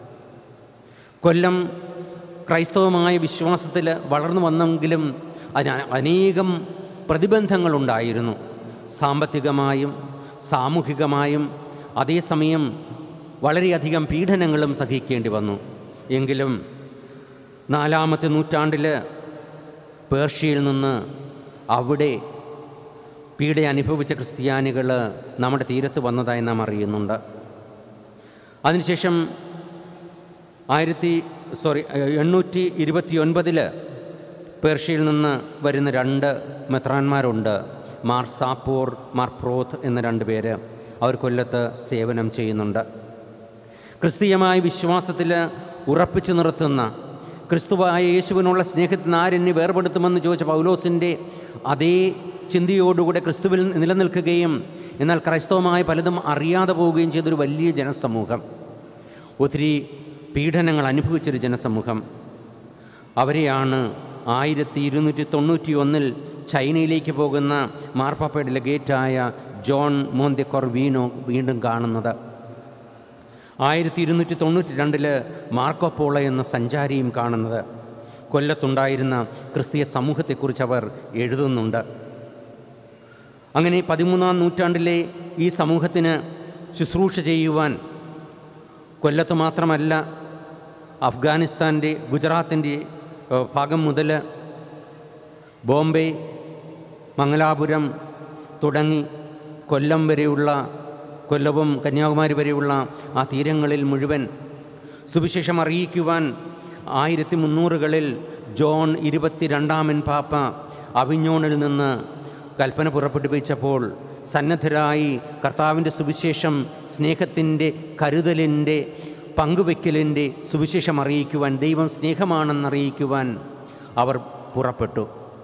കൊല്ലം ക്രൈസ്തവമായ വിശ്വാസത്തിൽ വളർന്നു വന്നെങ്കിലും അതിന് അനേകം പ്രതിബന്ധങ്ങളുണ്ടായിരുന്നു സാമ്പത്തികമായും സാമൂഹികമായും അതേസമയം വളരെയധികം പീഡനങ്ങളും സഹിക്കേണ്ടി വന്നു എങ്കിലും നാലാമത്തെ നൂറ്റാണ്ടിൽ പേർഷ്യയിൽ നിന്ന് അവിടെ പീഡ അനുഭവിച്ച ക്രിസ്ത്യാനികൾ നമ്മുടെ തീരത്ത് വന്നതായി നാം അറിയുന്നുണ്ട് അതിനുശേഷം ആയിരത്തി സോറി എണ്ണൂറ്റി ഇരുപത്തി ഒൻപതിൽ പേർഷ്യയിൽ നിന്ന് വരുന്ന രണ്ട് മെത്രാന്മാരുണ്ട് മാർ സാപ്പൂർ മാർ പ്രോത്ത് എന്ന രണ്ട് പേര് അവർ കൊല്ലത്ത് സേവനം ചെയ്യുന്നുണ്ട് ക്രിസ്തീയമായ വിശ്വാസത്തിൽ ഉറപ്പിച്ചു നിർത്തുന്ന ക്രിസ്തുവായ യേശുവിനുള്ള സ്നേഹത്തിന് ആരെന്നെ വേർപെടുത്തുമെന്ന് ചോദിച്ച പൗലോസിൻ്റെ അതേ ചിന്തയോടുകൂടെ ക്രിസ്തുവിൽ നിലനിൽക്കുകയും എന്നാൽ ക്രൈസ്തവമായ പലതും അറിയാതെ പോവുകയും ചെയ്തൊരു വലിയ ജനസമൂഹം ഒത്തിരി പീഡനങ്ങൾ അനുഭവിച്ചൊരു ജനസമൂഹം അവരെയാണ് ആയിരത്തി ഇരുന്നൂറ്റി തൊണ്ണൂറ്റി ഒന്നിൽ ചൈനയിലേക്ക് പോകുന്ന മാർപ്പാപ്പയുടെ ലഗേറ്റായ ജോൺ മോന്തെ കൊർവീനോ വീണ്ടും കാണുന്നത് ആയിരത്തി ഇരുന്നൂറ്റി തൊണ്ണൂറ്റി രണ്ടില് മാർക്കോപ്പോള എന്ന സഞ്ചാരിയും കാണുന്നത് കൊല്ലത്തുണ്ടായിരുന്ന ക്രിസ്തീയ സമൂഹത്തെക്കുറിച്ച് അവർ എഴുതുന്നുണ്ട് അങ്ങനെ പതിമൂന്നാം നൂറ്റാണ്ടിലെ ഈ സമൂഹത്തിന് ശുശ്രൂഷ ചെയ്യുവാൻ കൊല്ലത്ത് മാത്രമല്ല അഫ്ഗാനിസ്ഥാൻ്റെ ഗുജറാത്തിൻ്റെ ഏഹ്, ഭാഗം മുതൽ ബോംബെ മംഗലാപുരം തുടങ്ങി കൊല്ലം വരെയുള്ള കൊല്ലവും കന്യാകുമാരി വരെയുള്ള ആ തീരങ്ങളിൽ മുഴുവൻ സുവിശേഷം അറിയിക്കുവാൻ ആയിരത്തി മുന്നൂറുകളിൽ ജോൺ ഇരുപത്തിരണ്ടാമൻ പാപ്പ അവിഞ്ഞോണിൽ നിന്ന് കൽപ്പന പുറപ്പെടുവിച്ചപ്പോൾ സന്നദ്ധരായി കർത്താവിൻ്റെ സുവിശേഷം സ്നേഹത്തിൻ്റെ കരുതലിൻ്റെ പങ്കുവെക്കലിൻ്റെ സുവിശേഷം അറിയിക്കുവാൻ ദൈവം സ്നേഹമാണെന്നറിയിക്കുവാൻ അവർ പുറപ്പെട്ടു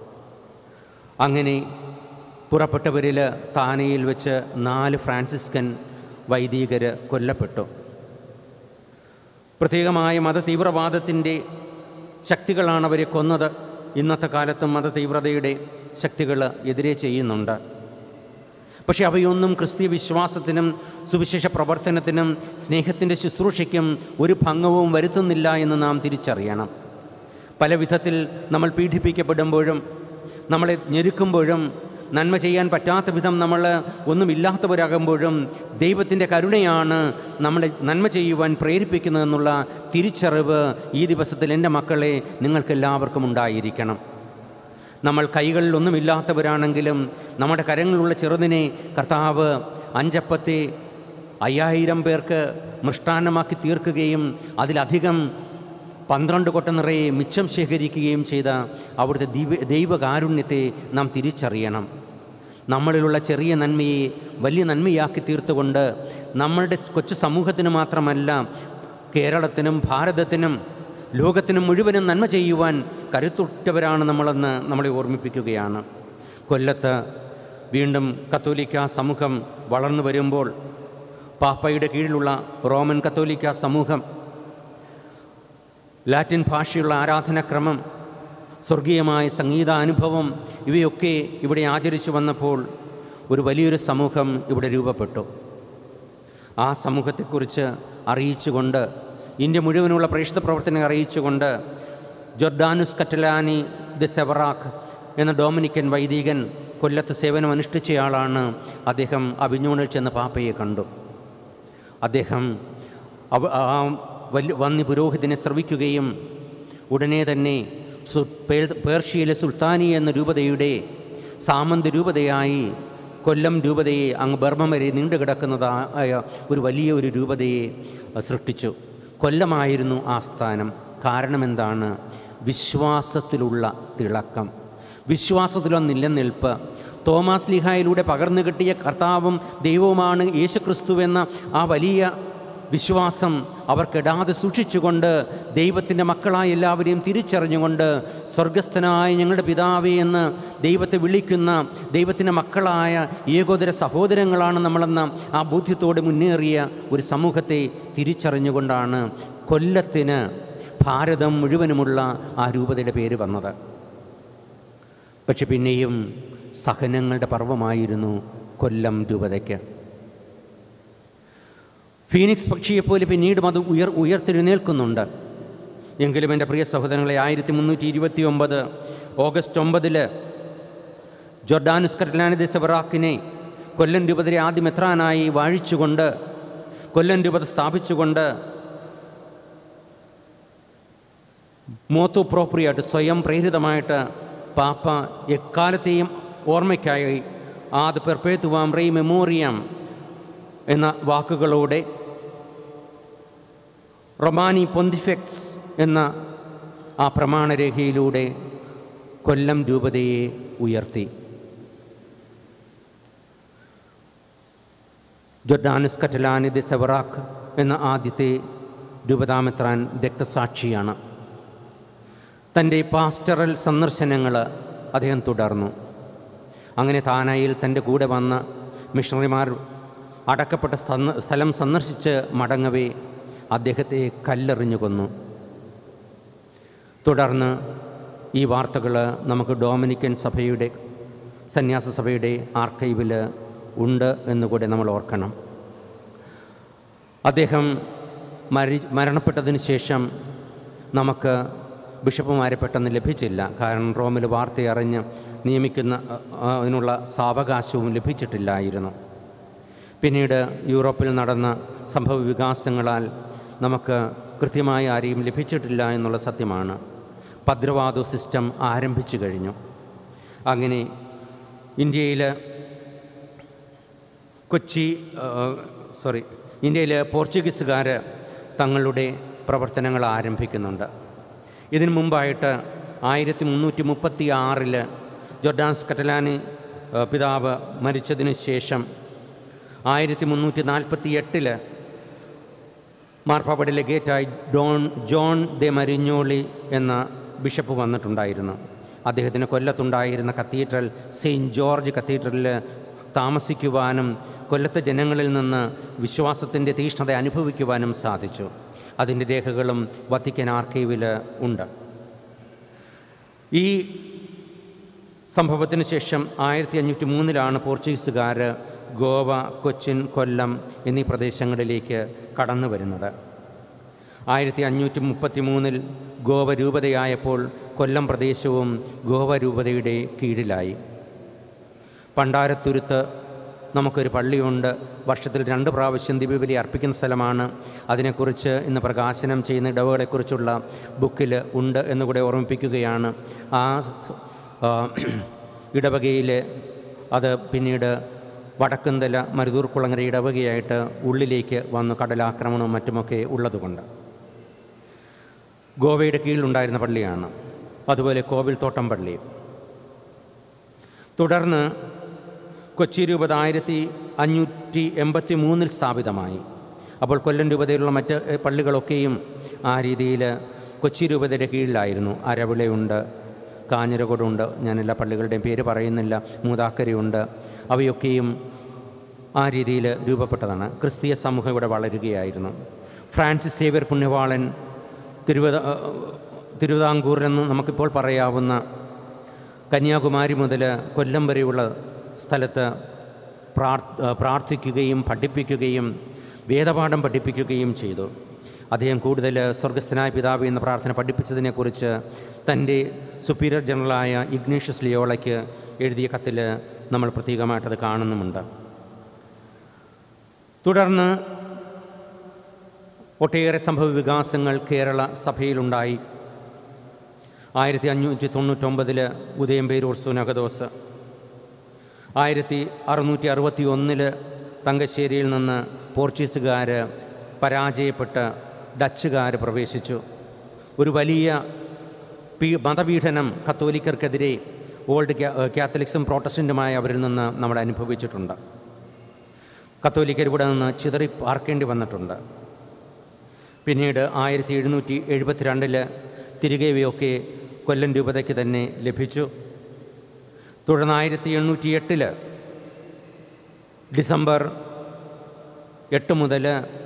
അങ്ങനെ പുറപ്പെട്ടവരിൽ താനയിൽ വെച്ച് നാല് ഫ്രാൻസിസ്കൻ വൈദികർ കൊല്ലപ്പെട്ടു പ്രത്യേകമായ മതതീവ്രവാദത്തിൻ്റെ ശക്തികളാണ് അവരെ കൊന്നത് ഇന്നത്തെ കാലത്തും മതതീവ്രതയുടെ ശക്തികൾ എതിരെ ചെയ്യുന്നുണ്ട് പക്ഷേ അവയൊന്നും ക്രിസ്തീയ വിശ്വാസത്തിനും സുവിശേഷ പ്രവർത്തനത്തിനും സ്നേഹത്തിൻ്റെ ശുശ്രൂഷയ്ക്കും ഒരു ഭംഗവും വരുത്തുന്നില്ല എന്ന് നാം തിരിച്ചറിയണം പല വിധത്തിൽ നമ്മൾ പീഡിപ്പിക്കപ്പെടുമ്പോഴും നമ്മളെ ഞെരുക്കുമ്പോഴും നന്മ ചെയ്യാൻ പറ്റാത്ത വിധം നമ്മൾ ഒന്നുമില്ലാത്തവരാകുമ്പോഴും ദൈവത്തിൻ്റെ കരുണയാണ് നമ്മളെ നന്മ ചെയ്യുവാൻ പ്രേരിപ്പിക്കുന്നതെന്നുള്ള തിരിച്ചറിവ് ഈ ദിവസത്തിൽ എൻ്റെ മക്കളെ നിങ്ങൾക്കെല്ലാവർക്കും ഉണ്ടായിരിക്കണം നമ്മൾ കൈകളിൽ ഒന്നുമില്ലാത്തവരാണെങ്കിലും നമ്മുടെ കരങ്ങളിലുള്ള ചെറുതിനെ കർത്താവ് അഞ്ചപ്പത്തെ അയ്യായിരം പേർക്ക് മൃഷ്ടാന്നമാക്കി തീർക്കുകയും അതിലധികം പന്ത്രണ്ട് കൊട്ട നിറയെ മിച്ചം ശേഖരിക്കുകയും ചെയ്ത അവിടുത്തെ ദൈവ ദൈവകാരുണ്യത്തെ നാം തിരിച്ചറിയണം നമ്മളിലുള്ള ചെറിയ നന്മയെ വലിയ നന്മയാക്കി തീർത്തുകൊണ്ട് നമ്മളുടെ കൊച്ചു സമൂഹത്തിന് മാത്രമല്ല കേരളത്തിനും ഭാരതത്തിനും ലോകത്തിനും മുഴുവനും നന്മ ചെയ്യുവാൻ കരുത്തുറ്റവരാണ് നമ്മളെന്ന് നമ്മളെ ഓർമ്മിപ്പിക്കുകയാണ് കൊല്ലത്ത് വീണ്ടും കത്തോലിക്ക സമൂഹം വളർന്നു വരുമ്പോൾ പാപ്പയുടെ കീഴിലുള്ള റോമൻ കത്തോലിക്ക സമൂഹം ലാറ്റിൻ ഭാഷയുള്ള ആരാധനാക്രമം സ്വർഗീയമായ സംഗീതാനുഭവം ഇവയൊക്കെ ഇവിടെ ആചരിച്ചു വന്നപ്പോൾ ഒരു വലിയൊരു സമൂഹം ഇവിടെ രൂപപ്പെട്ടു ആ സമൂഹത്തെക്കുറിച്ച് അറിയിച്ചുകൊണ്ട് ഇന്ത്യ മുഴുവനുള്ള പ്രേക്ഷിത പ്രവർത്തനം അറിയിച്ചുകൊണ്ട് ജോർഡാനുസ് കറ്റലാനി ദി സെവറാഖ് എന്ന ഡൊമിനിക്കൻ വൈദികൻ കൊല്ലത്ത് സേവനം അനുഷ്ഠിച്ചയാളാണ് അദ്ദേഹം അഭിഞ്ഞോണിൽ ചെന്ന് പാപ്പയെ കണ്ടു അദ്ദേഹം അവ ആ വലിയ വന്നി പുരോഹിതനെ ശ്രവിക്കുകയും ഉടനെ തന്നെ സു- പേ- പേർഷ്യയിലെ സുൽത്താനി എന്ന രൂപതയുടെ സാമന്ത് രൂപതയായി കൊല്ലം രൂപതയെ അങ്ങ് ബർമ്മ വരെ നീണ്ടു കിടക്കുന്നതായ ഒരു വലിയ ഒരു രൂപതയെ സൃഷ്ടിച്ചു കൊല്ലമായിരുന്നു ആ സ്ഥാനം കാരണമെന്താണ് വിശ്വാസത്തിലുള്ള തിളക്കം വിശ്വാസത്തിലുള്ള നിലനിൽപ്പ് തോമാസ് ലിഹായിലൂടെ പകർന്നു കിട്ടിയ കർത്താവും ദൈവവുമാണ് യേശുക്രിസ്തു എന്ന ആ വലിയ വിശ്വാസം അവർക്കിടാതെ സൂക്ഷിച്ചുകൊണ്ട് ദൈവത്തിൻ്റെ മക്കളായ എല്ലാവരെയും തിരിച്ചറിഞ്ഞുകൊണ്ട് സ്വർഗസ്ഥനായ ഞങ്ങളുടെ പിതാവേ എന്ന് ദൈവത്തെ വിളിക്കുന്ന ദൈവത്തിൻ്റെ മക്കളായ ഏകോദര സഹോദരങ്ങളാണ് നമ്മളെന്ന ആ ബോധ്യത്തോടെ മുന്നേറിയ ഒരു സമൂഹത്തെ തിരിച്ചറിഞ്ഞുകൊണ്ടാണ് കൊല്ലത്തിന് ഭാരതം മുഴുവനുമുള്ള ആ രൂപതയുടെ പേര് വന്നത് പക്ഷെ പിന്നെയും സഹനങ്ങളുടെ പർവ്വമായിരുന്നു കൊല്ലം രൂപതയ്ക്ക് ഫീനിക്സ് പക്ഷിയെപ്പോലെ പിന്നീടും അത് ഉയർ ഉയർത്തെഴുന്നേൽക്കുന്നുണ്ട് എങ്കിലും എൻ്റെ പ്രിയ സഹോദരങ്ങളെ ആയിരത്തി മുന്നൂറ്റി ഇരുപത്തി ഒമ്പത് ഓഗസ്റ്റ് ഒമ്പതില് ജോർഡാനുസ് കർലാനിദ് സെവറാക്കിനെ കൊല്ലം രൂപതരെ ആദ്യം എത്രാനായി വാഴിച്ചുകൊണ്ട് കൊല്ലം രൂപത സ്ഥാപിച്ചുകൊണ്ട് മോത്തു പ്രോപ്രിയായിട്ട് സ്വയം പ്രേരിതമായിട്ട് പാപ്പ എക്കാലത്തെയും ഓർമ്മയ്ക്കായി ആദ് പെർപ്പേത്തുവാം റേ മെമ്മോറിയം എന്ന വാക്കുകളോടെ റൊമാനി പൊന്തിഫെക്സ് എന്ന ആ പ്രമാണരേഖയിലൂടെ കൊല്ലം രൂപതയെ ഉയർത്തി ജോർഡാനസ് കറ്റലാനി ദി സെവറാക്ക് എന്ന ആദ്യത്തെ രൂപതാമെത്രാൻ രക്തസാക്ഷിയാണ് തൻ്റെ പാസ്റ്ററൽ സന്ദർശനങ്ങൾ അദ്ദേഹം തുടർന്നു അങ്ങനെ താനായിൽ തൻ്റെ കൂടെ വന്ന മിഷണറിമാർ അടക്കപ്പെട്ട സ്ഥന്ന- സ്ഥലം സന്ദർശിച്ച് മടങ്ങവേ അദ്ദേഹത്തെ കല്ലെറിഞ്ഞു കൊന്നു തുടർന്ന് ഈ വാർത്തകൾ നമുക്ക് ഡൊമിനിക്കൻ സഭയുടെ സന്യാസ സഭയുടെ ആർക്കൈവിൽ ഉണ്ട് എന്നുകൂടെ നമ്മൾ ഓർക്കണം അദ്ദേഹം മരി മരണപ്പെട്ടതിന് ശേഷം നമുക്ക് ബിഷപ്പുമാരെ പെട്ടെന്ന് ലഭിച്ചില്ല കാരണം റോമിൽ വാർത്ത അറിഞ്ഞ് നിയമിക്കുന്ന അ, ആ, അതിനുള്ള സാവകാശവും ലഭിച്ചിട്ടില്ലായിരുന്നു പിന്നീട് യൂറോപ്പിൽ നടന്ന സംഭവ വികാസങ്ങളാൽ നമുക്ക് കൃത്യമായി ആരെയും ലഭിച്ചിട്ടില്ല എന്നുള്ള സത്യമാണ് ഭദ്രവാദ സിസ്റ്റം ആരംഭിച്ചു കഴിഞ്ഞു അങ്ങനെ ഇന്ത്യയിൽ കൊച്ചി സോറി ഇന്ത്യയിൽ പോർച്ചുഗീസുകാർ തങ്ങളുടെ പ്രവർത്തനങ്ങൾ ആരംഭിക്കുന്നുണ്ട് ഇതിനു മുമ്പായിട്ട് ആയിരത്തി മുന്നൂറ്റി മുപ്പത്തി ആറിൽ ജോർഡാൻസ് കറ്റലാനി ആ, പിതാവ് മരിച്ചതിന് ശേഷം ആയിരത്തി മുന്നൂറ്റി നാൽപ്പത്തി എട്ടില് മാർപ്പാപ്പയുടെ ലെഗേറ്റായി ഡോൺ ജോൺ ദെ മരിഞ്ഞോളി എന്ന ബിഷപ്പ് വന്നിട്ടുണ്ടായിരുന്നു അദ്ദേഹത്തിന് കൊല്ലത്തുണ്ടായിരുന്ന കത്തീഡ്രൽ സെയിൻറ്റ് ജോർജ് കത്തീഡ്രലിൽ താമസിക്കുവാനും കൊല്ലത്തെ ജനങ്ങളിൽ നിന്ന് വിശ്വാസത്തിൻ്റെ തീഷ്ണത അനുഭവിക്കുവാനും സാധിച്ചു അതിൻ്റെ രേഖകളും വത്തിക്കൻ ആർക്കൈവിൽ ഉണ്ട് ഈ സംഭവത്തിന് ശേഷം ആയിരത്തി അഞ്ഞൂറ്റി മൂന്നിലാണ് പോർച്ചുഗീസുകാർ ഗോവ കൊച്ചിൻ കൊല്ലം എന്നീ പ്രദേശങ്ങളിലേക്ക് കടന്നു വരുന്നത് ആയിരത്തി അഞ്ഞൂറ്റി മുപ്പത്തി മൂന്നിൽ ഗോവ രൂപതയായപ്പോൾ കൊല്ലം പ്രദേശവും ഗോവ രൂപതയുടെ കീഴിലായി പണ്ടാരത്തുരുത്ത് നമുക്കൊരു പള്ളിയുണ്ട് വർഷത്തിൽ രണ്ട് പ്രാവശ്യം ദിവ്യബലി അർപ്പിക്കുന്ന സ്ഥലമാണ് അതിനെക്കുറിച്ച് ഇന്ന് പ്രകാശനം ചെയ്യുന്ന ഇടവുകളെക്കുറിച്ചുള്ള ബുക്കിൽ ഉണ്ട് എന്നുകൂടെ ഓർമ്മിപ്പിക്കുകയാണ് ആ സ്- ആ, ഇടവകയിൽ അത് പിന്നീട് വടക്കുന്തല മരുതൂർ കുളങ്ങര ഇടവകയായിട്ട് ഉള്ളിലേക്ക് വന്നു കടലാക്രമണവും മറ്റുമൊക്കെ ഉള്ളതുകൊണ്ട് ഗോവയുടെ കീഴിലുണ്ടായിരുന്ന പള്ളിയാണ് അതുപോലെ കോവിൽത്തോട്ടം പള്ളി തുടർന്ന് കൊച്ചി രൂപത ആയിരത്തി അഞ്ഞൂറ്റി എൺപത്തി മൂന്നിൽ സ്ഥാപിതമായി അപ്പോൾ കൊല്ലം രൂപതയിലുള്ള മറ്റ് എ, പള്ളികളൊക്കെയും ആ രീതിയിൽ കൊച്ചി രൂപതയുടെ കീഴിലായിരുന്നു അരവിളയുണ്ട് കാഞ്ഞിരകൊടുണ്ട് ഞാൻ എല്ലാ പള്ളികളുടെയും പേര് പറയുന്നില്ല മൂതാക്കരയുണ്ട് അവയൊക്കെയും ആ രീതിയിൽ രൂപപ്പെട്ടതാണ് ക്രിസ്തീയ സമൂഹം ഇവിടെ വളരുകയായിരുന്നു ഫ്രാൻസിസ് സേവ്യർ പുണ്യവാളൻ തിരുവിത തിരുവിതാംകൂറിലെന്ന് നമുക്കിപ്പോൾ പറയാവുന്ന കന്യാകുമാരി മുതൽ കൊല്ലം വരെയുള്ള സ്ഥലത്ത് പ്രാർ പ്രാർത്ഥിക്കുകയും പഠിപ്പിക്കുകയും വേദപാഠം പഠിപ്പിക്കുകയും ചെയ്തു അദ്ദേഹം കൂടുതൽ സ്വർഗസ്ഥനായ പിതാവ് എന്ന പ്രാർത്ഥന പഠിപ്പിച്ചതിനെക്കുറിച്ച് തൻ്റെ സുപ്പീരിയർ ജനറലായ ഇഗ്നേഷ്യസ് ലിയോളയ്ക്ക് എഴുതിയ കത്തിൽ നമ്മൾ പ്രത്യേകമായിട്ടത് കാണുന്നുമുണ്ട് തുടർന്ന് ഒട്ടേറെ സംഭവ വികാസങ്ങൾ കേരള സഭയിലുണ്ടായി ആയിരത്തി അഞ്ഞൂറ്റി തൊണ്ണൂറ്റൊമ്പതിൽ ഉദയംപേരൂർ സുനകദോസ് ആയിരത്തി അറുന്നൂറ്റി അറുപത്തി ഒന്നിൽ തങ്കശ്ശേരിയിൽ നിന്ന് പോർച്ചുഗീസുകാർ പരാജയപ്പെട്ട് ഡച്ചുകാർ പ്രവേശിച്ചു ഒരു വലിയ പീ മതപീഡനം കത്തോലിക്കർക്കെതിരെ ഓൾഡ് ക്യാ- കാത്തലിക്സും പ്രോട്ടസ്റ്റൻറ്റുമായ അവരിൽ നിന്ന് നമ്മൾ അനുഭവിച്ചിട്ടുണ്ട് കത്തോലിക്കർ ഇവിടെ നിന്ന് ചിതറി പാർക്കേണ്ടി വന്നിട്ടുണ്ട് പിന്നീട് ആയിരത്തി എഴുന്നൂറ്റി എഴുപത്തിരണ്ടിൽ തിരികെ ഇവയൊക്കെ കൊല്ലം രൂപതയ്ക്ക് തന്നെ ലഭിച്ചു തുടർന്ന് ആയിരത്തി എണ്ണൂറ്റി എട്ടിൽ ഡിസംബർ എട്ട് മുതൽ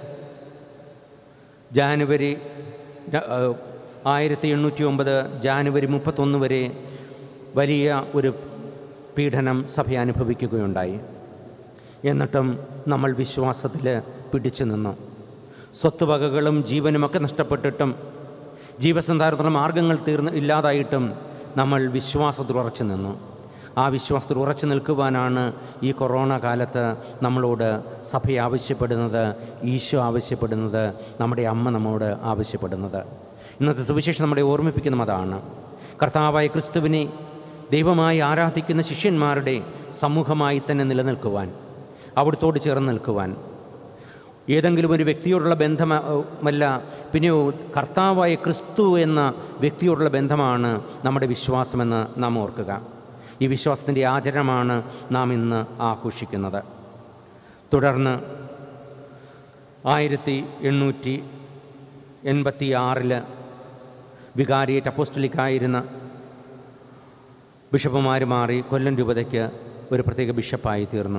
ജാനുവരി ര- ആ, ആയിരത്തി എണ്ണൂറ്റി ഒമ്പത് ജാനുവരി മുപ്പത്തൊന്ന് വരെ വലിയ ഒരു പീഡനം സഭ അനുഭവിക്കുകയുണ്ടായി എന്നിട്ടും നമ്മൾ വിശ്വാസത്തിൽ പിടിച്ചു നിന്നു സ്വത്തുവകകളും ജീവനുമൊക്കെ നഷ്ടപ്പെട്ടിട്ടും ജീവസന്ധാരണത്തിനുള്ള മാർഗങ്ങൾ തീർന്ന് ഇല്ലാതായിട്ടും നമ്മൾ വിശ്വാസത്തിൽ ഉറച്ചു നിന്നു ആ വിശ്വാസത്തിൽ ഉറച്ചു നിൽക്കുവാനാണ് ഈ കൊറോണ കാലത്ത് നമ്മളോട് സഭ ആവശ്യപ്പെടുന്നത് ഈശോ ആവശ്യപ്പെടുന്നത് നമ്മുടെ അമ്മ നമ്മോട് ആവശ്യപ്പെടുന്നത് ഇന്നത്തെ സുവിശേഷം നമ്മളെ ഓർമ്മിപ്പിക്കുന്നതും അതാണ് കർത്താവായ ക്രിസ്തുവിനെ ദൈവമായി ആരാധിക്കുന്ന ശിഷ്യന്മാരുടെ സമൂഹമായി തന്നെ നിലനിൽക്കുവാൻ അവിടുത്തോട് ചേർന്ന് നിൽക്കുവാൻ ഏതെങ്കിലും ഒരു വ്യക്തിയോടുള്ള ബന്ധമല്ല പിന്നെയോ കർത്താവായ ക്രിസ്തു എന്ന വ്യക്തിയോടുള്ള ബന്ധമാണ് നമ്മുടെ വിശ്വാസമെന്ന് നാം ഓർക്കുക ഈ വിശ്വാസത്തിൻ്റെ ആചരണമാണ് നാം ഇന്ന് ആഘോഷിക്കുന്നത് തുടർന്ന് ആയിരത്തി എണ്ണൂറ്റി എൺപത്തി ആറിൽ വികാരിയേറ്റ് അപ്പോസ്റ്റലിക്കായിരുന്ന ബിഷപ്പുമാർ മാറി കൊല്ലം രൂപതയ്ക്ക് ഒരു പ്രത്യേക ബിഷപ്പായി തീർന്നു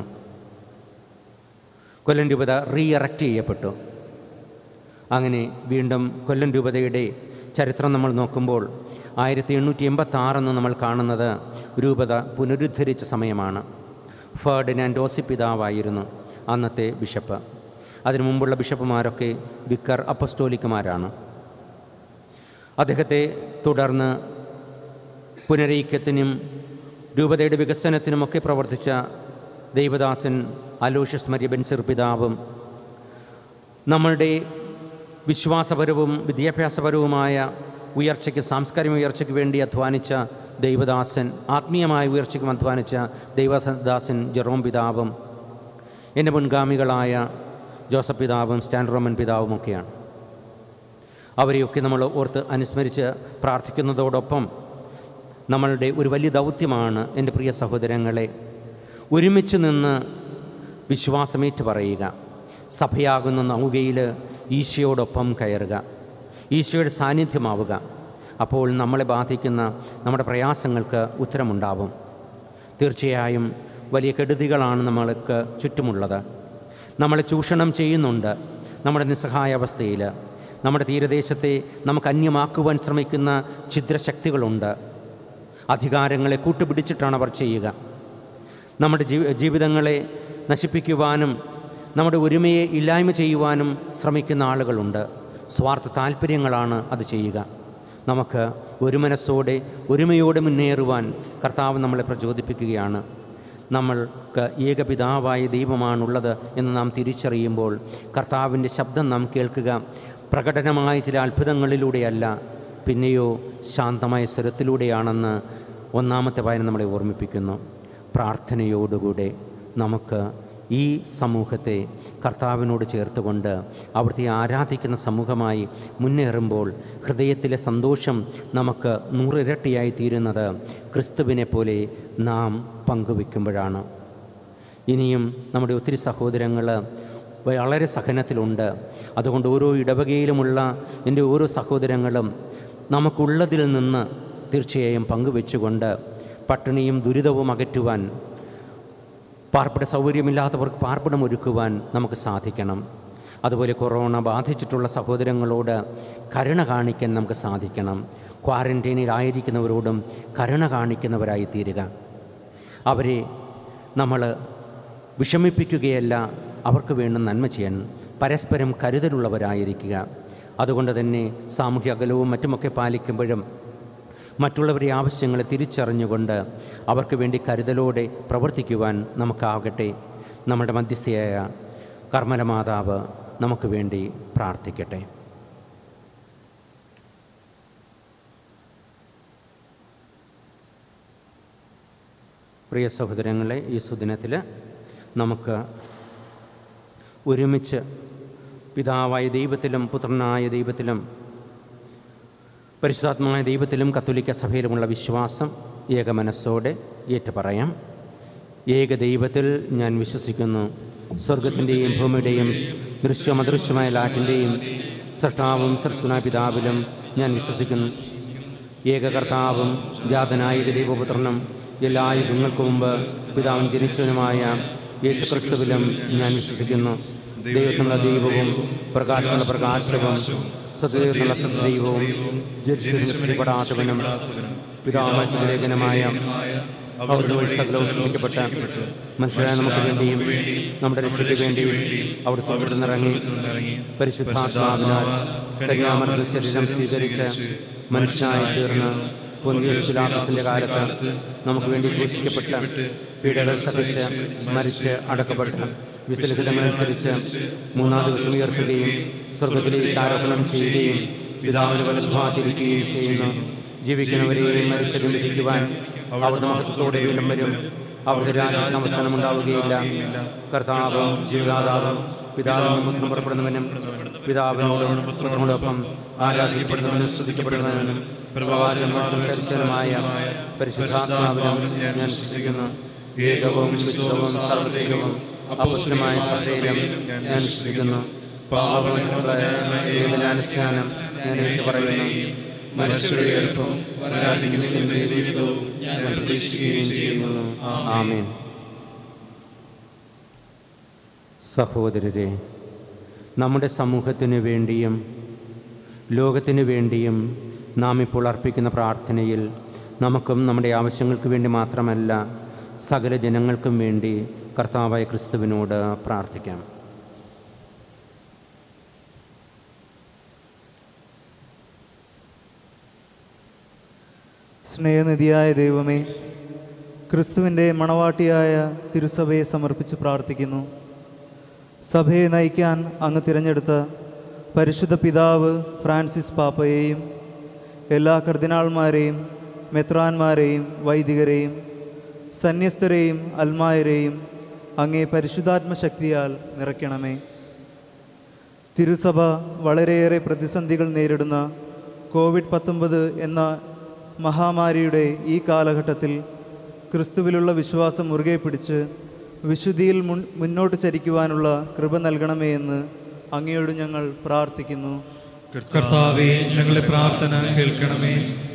കൊല്ലം രൂപത റീ എറക്റ്റ് ചെയ്യപ്പെട്ടു അങ്ങനെ വീണ്ടും കൊല്ലം രൂപതയുടെ ചരിത്രം നമ്മൾ നോക്കുമ്പോൾ ആയിരത്തി എണ്ണൂറ്റി എൺപത്തി ആറെന്ന് നമ്മൾ കാണുന്നത് രൂപത പുനരുദ്ധരിച്ച സമയമാണ് ഫേർഡിനാൻഡ് ഓസി പിതാവായിരുന്നു അന്നത്തെ ബിഷപ്പ് അതിനു മുമ്പുള്ള ബിഷപ്പുമാരൊക്കെ വിക്കർ അപ്പസ്റ്റോലിക്കുമാരാണ് അദ്ദേഹത്തെ തുടർന്ന് പുനരൈക്യത്തിനും രൂപതയുടെ വികസനത്തിനുമൊക്കെ പ്രവർത്തിച്ച ദൈവദാസൻ അലോഷ്യസ് മരിയ ബെൻസിർ പിതാവും നമ്മളുടെ വിശ്വാസപരവും വിദ്യാഭ്യാസപരവുമായ ഉയർച്ചയ്ക്ക് സാംസ്കാരിക ഉയർച്ചയ്ക്ക് വേണ്ടി അധ്വാനിച്ച ദൈവദാസൻ ആത്മീയമായ ഉയർച്ചയ്ക്കും അധ്വാനിച്ച ദൈവദാസൻ ജെറോം പിതാവും എൻ്റെ മുൻഗാമികളായ ജോസഫ് പിതാവും സ്റ്റാൻ റോമൻ പിതാവുമൊക്കെയാണ് അവരെയൊക്കെ നമ്മൾ ഓർത്ത് അനുസ്മരിച്ച് പ്രാർത്ഥിക്കുന്നതോടൊപ്പം നമ്മളുടെ ഒരു വലിയ ദൗത്യമാണ് എൻ്റെ പ്രിയ സഹോദരങ്ങളെ ഒരുമിച്ച് നിന്ന് വിശ്വാസമേറ്റ് പറയുക സഭയാകുന്ന നൗകയിൽ ഈശോയോടൊപ്പം കയറുക ഈശോയുടെ സാന്നിധ്യമാവുക അപ്പോൾ നമ്മളെ ബാധിക്കുന്ന നമ്മുടെ പ്രയാസങ്ങൾക്ക് ഉത്തരമുണ്ടാവും തീർച്ചയായും വലിയ കെടുതികളാണ് നമ്മൾക്ക് ചുറ്റുമുള്ളത് നമ്മളെ ചൂഷണം ചെയ്യുന്നുണ്ട് നമ്മുടെ നിസ്സഹായാവസ്ഥയിൽ നമ്മുടെ തീരദേശത്തെ നമുക്ക് അന്യമാക്കുവാൻ ശ്രമിക്കുന്ന ഛിദ്രശക്തികളുണ്ട് അധികാരങ്ങളെ കൂട്ടുപിടിച്ചിട്ടാണ് അവർ ചെയ്യുക നമ്മുടെ ജീ ജീവിതങ്ങളെ നശിപ്പിക്കുവാനും നമ്മുടെ ഒരുമയെ ഇല്ലായ്മ ചെയ്യുവാനും ശ്രമിക്കുന്ന ആളുകളുണ്ട് സ്വാർത്ഥ താല്പര്യങ്ങളാണ് അത് ചെയ്യുക നമുക്ക് ഒരു മനസ്സോടെ ഒരുമയോടെ മുന്നേറുവാൻ കർത്താവ് നമ്മളെ പ്രചോദിപ്പിക്കുകയാണ് നമ്മൾക്ക് ഏകപിതാവായ ദൈവമാണുള്ളത് എന്ന് നാം തിരിച്ചറിയുമ്പോൾ കർത്താവിൻ്റെ ശബ്ദം നാം കേൾക്കുക പ്രകടനമായ ചില അത്ഭുതങ്ങളിലൂടെയല്ല പിന്നെയോ ശാന്തമായ സ്വരത്തിലൂടെയാണെന്ന് ഒന്നാമത്തെ വായന നമ്മളെ ഓർമ്മിപ്പിക്കുന്നു പ്രാർത്ഥനയോടുകൂടെ നമുക്ക് ഈ സമൂഹത്തെ കർത്താവിനോട് ചേർത്തുകൊണ്ട് അവിടുത്തെ ആരാധിക്കുന്ന സമൂഹമായി മുന്നേറുമ്പോൾ ഹൃദയത്തിലെ സന്തോഷം നമുക്ക് നൂറിരട്ടിയായി തീരുന്നത് ക്രിസ്തുവിനെ പോലെ നാം പങ്കുവെക്കുമ്പോഴാണ് ഇനിയും നമ്മുടെ ഒത്തിരി സഹോദരങ്ങൾ വളരെ സഹനത്തിലുണ്ട് അതുകൊണ്ട് ഓരോ ഇടവകയിലുമുള്ള എൻ്റെ ഓരോ സഹോദരങ്ങളും നമുക്കുള്ളതിൽ നിന്ന് തീർച്ചയായും പങ്കുവെച്ചുകൊണ്ട് പട്ടിണിയും ദുരിതവും അകറ്റുവാൻ പാർപ്പിട സൗകര്യമില്ലാത്തവർക്ക് പാർപ്പിടം ഒരുക്കുവാൻ നമുക്ക് സാധിക്കണം അതുപോലെ കൊറോണ ബാധിച്ചിട്ടുള്ള സഹോദരങ്ങളോട് കരുണ കാണിക്കാൻ നമുക്ക് സാധിക്കണം ക്വാറൻറ്റൈനിലായിരിക്കുന്നവരോടും കരുണ കാണിക്കുന്നവരായി തീരുക അവരെ നമ്മൾ വിഷമിപ്പിക്കുകയല്ല അവർക്ക് വേണ്ട നന്മ ചെയ്യാൻ പരസ്പരം കരുതലുള്ളവരായിരിക്കുക അതുകൊണ്ട് തന്നെ സാമൂഹ്യ അകലവും മറ്റുമൊക്കെ പാലിക്കുമ്പോഴും മറ്റുള്ളവരുടെ ആവശ്യങ്ങളെ തിരിച്ചറിഞ്ഞുകൊണ്ട് അവർക്ക് വേണ്ടി കരുതലോടെ പ്രവർത്തിക്കുവാൻ നമുക്കാകട്ടെ നമ്മുടെ മധ്യസ്ഥയായ കർമ്മരമാതാവ് നമുക്ക് വേണ്ടി പ്രാർത്ഥിക്കട്ടെ പ്രിയ സഹോദരങ്ങളെ ഈ സുദിനത്തിൽ നമുക്ക് ഒരുമിച്ച് പിതാവായ ദൈവത്തിലും പുത്രനായ ദൈവത്തിലും പരിശുദ്ധാത്മായ ദൈവത്തിലും കത്തോലിക്ക സഭയിലുമുള്ള വിശ്വാസം ഏക മനസ്സോടെ ഏറ്റുപറയാം ഏക ദൈവത്തിൽ ഞാൻ വിശ്വസിക്കുന്നു സ്വർഗത്തിൻ്റെയും ഭൂമിയുടെയും ദൃശ്യമദൃശ്യമായ ലാറ്റിൻ്റെയും സൃഷ്ടാവും സൃഷ്ടുനായ പിതാവിലും ഞാൻ വിശ്വസിക്കുന്നു ഏക കർത്താവും ജാതനായ ഏക ദൈവപുത്രനും എല്ലാ യുഗങ്ങൾക്കു മുമ്പ് പിതാവും ജനിച്ചവനുമായ യേശുക്രിസ്തുവിലും ഞാൻ വിശ്വസിക്കുന്നു ദൈവത്തിനുള്ള ദൈവവും പ്രകാശത്തിനുള്ള പ്രകാശവും സത്യത്തിനുള്ള സത്യദൈവവും ജഡ്ജിപ്പെടാത്തവനും പിതാമലേഖനമായ അവിടുന്ന് വഴി സകലവും സൃഷ്ടിക്കപ്പെട്ട മനുഷ്യരായ നമുക്ക് വേണ്ടിയും നമ്മുടെ രക്ഷയ്ക്ക് വേണ്ടിയും അവിടെ സ്വർഗത്തിൽ നിന്നിറങ്ങി പരിശുദ്ധാത്മാവിനാൽ കന്യാമർദ്ദ ശരീരം സ്വീകരിച്ച് മനുഷ്യനായി തീർന്ന് പൊന്തിയുടെ കാലത്ത് നമുക്ക് വേണ്ടി ക്രൂശിക്കപ്പെട്ട പീഡകൾ സഹിച്ച് മരിച്ച് അടക്കപ്പെട്ട് വിശലിതമനുസരിച്ച് മൂന്നാം ദിവസം ഉയർത്തുകയും സ്വർഗത്തിലേക്ക് ആരോപണം ചെയ്യുകയും പിതാവിന് വലതുഭാഗത്തിരിക്കുകയും ചെയ്യുന്നു ജീവിക്കുന്നവരെയും മരിച്ചതും വിധിക്കുവാൻ അവിടുന്ന് മഹത്വത്തോടെ വീണ്ടും വരും അവരുടെ രാജ്യത്തിന് അവസാനം ഉണ്ടാവുകയില്ല കർത്താവും ജീവിതാതാവും പിതാവിനും മുഖം പുറപ്പെടുന്നവനും പിതാവിനോടും പുത്രനോടൊപ്പം ആരാധിക്കപ്പെടുന്നവനും സ്തുതിക്കപ്പെടുന്നവനും പ്രവാചകനുമായ പരിശുദ്ധാത്മാവിനും ഞാൻ വിശ്വസിക്കുന്നു ഏകവും വിശുദ്ധവും സർവ്വദൈവവും അപുഷ്ടമായ സഭയിലും ഞാൻ വിശ്വസിക്കുന്നു പാപങ്ങളാനുഷ്ഠാനം ഞാൻ എനിക്ക് പറയുന്നു മനുഷ്യരുടെ എളുപ്പം വരാനിരിക്കുന്ന ജീവിതവും ഞാൻ പ്രതീക്ഷിക്കുകയും ചെയ്യുന്നു ആമേൻ സഹോദരരെ നമ്മുടെ സമൂഹത്തിനു വേണ്ടിയും ലോകത്തിനു വേണ്ടിയും നാം ഇപ്പോൾ അർപ്പിക്കുന്ന പ്രാർത്ഥനയിൽ നമുക്കും നമ്മുടെ ആവശ്യങ്ങൾക്ക് വേണ്ടി മാത്രമല്ല സകല ജനങ്ങൾക്കും വേണ്ടി കർത്താവായ ക്രിസ്തുവിനോട് പ്രാർത്ഥിക്കാം സ്നേഹനിധിയായ ദൈവമേ ക്രിസ്തുവിൻ്റെ മണവാട്ടിയായ തിരുസഭയെ സമർപ്പിച്ച് പ്രാർത്ഥിക്കുന്നു സഭയെ നയിക്കാൻ അങ്ങ് തിരഞ്ഞെടുത്ത പരിശുദ്ധ പിതാവ് ഫ്രാൻസിസ് പാപ്പയെയും എല്ലാ കർദിനാൾമാരെയും മെത്രാന്മാരെയും വൈദികരെയും സന്യസ്തരെയും അൽമായരെയും അങ്ങേ പരിശുദ്ധാത്മ ശക്തിയാൽ നിറയ്ക്കണമേ തിരുസഭ വളരെയേറെ പ്രതിസന്ധികൾ നേരിടുന്ന കോവിഡ് പത്തൊമ്പത് എന്ന മഹാമാരിയുടെ ഈ കാലഘട്ടത്തിൽ ക്രിസ്തുവിലുള്ള വിശ്വാസം മുറുകെ പിടിച്ച് വിശുദ്ധിയിൽ മുൻ മുന്നോട്ട് ചരിക്കുവാനുള്ള കൃപ നൽകണമേ എന്ന് അങ്ങയോട് ഞങ്ങൾ പ്രാർത്ഥിക്കുന്നു കർത്താവെ ഞങ്ങളുടെ പ്രാർത്ഥന കേൾക്കണമേ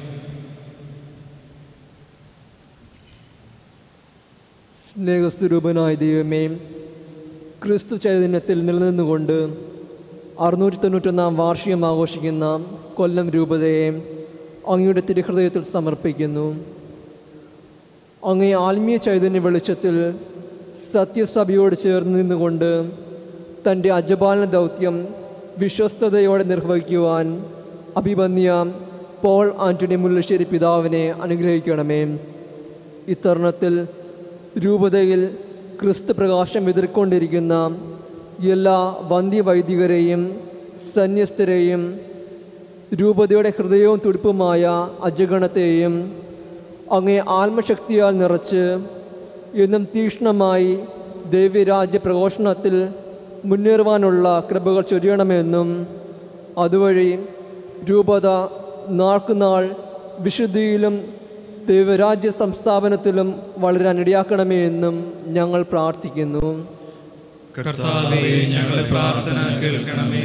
സ്നേഹസ്വരൂപനായ ദൈവമേ ക്രിസ്തു ചൈതന്യത്തിൽ നിലനിന്നുകൊണ്ട് അറുന്നൂറ്റി തൊണ്ണൂറ്റൊന്നാം വാർഷികം ആഘോഷിക്കുന്ന കൊല്ലം രൂപതയെ അങ്ങയുടെ തിരുഹൃദയത്തിൽ സമർപ്പിക്കുന്നു അങ്ങേ ആത്മീയ ചൈതന്യ വെളിച്ചത്തിൽ സത്യസഭയോട് ചേർന്ന് നിന്നുകൊണ്ട് തൻ്റെ അജപാലന ദൗത്യം വിശ്വസ്തയോടെ നിർവഹിക്കുവാൻ അഭിമന്യ പോൾ ആൻ്റണി മുല്ലശ്ശേരി പിതാവിനെ അനുഗ്രഹിക്കണമേ ഇത്തരുണത്തിൽ രൂപതയിൽ ക്രിസ്തു പ്രകാശം എതിർക്കൊണ്ടിരിക്കുന്ന എല്ലാ വന്ധ്യവൈദികരെയും സന്യസ്തരെയും രൂപതയുടെ ഹൃദയവും തുടിപ്പുമായ അജഗണത്തെയും അങ്ങേ ആത്മശക്തിയാൽ നിറച്ച് എന്നും തീക്ഷ്ണമായി ദൈവരാജ്യ പ്രഘോഷണത്തിൽ മുന്നേറുവാനുള്ള കൃപകൾ ചൊരിയണമെന്നും അതുവഴി രൂപത നാൾക്കുനാൾ വിശുദ്ധിയിലും ദൈവരാജ്യ സംസ്ഥാപനത്തിലും വളരാൻ ഇടയാക്കണമേ എന്നും ഞങ്ങൾ പ്രാർത്ഥിക്കുന്നു കർത്താവെ ഞങ്ങളുടെ പ്രാർത്ഥന കേൾക്കണമേ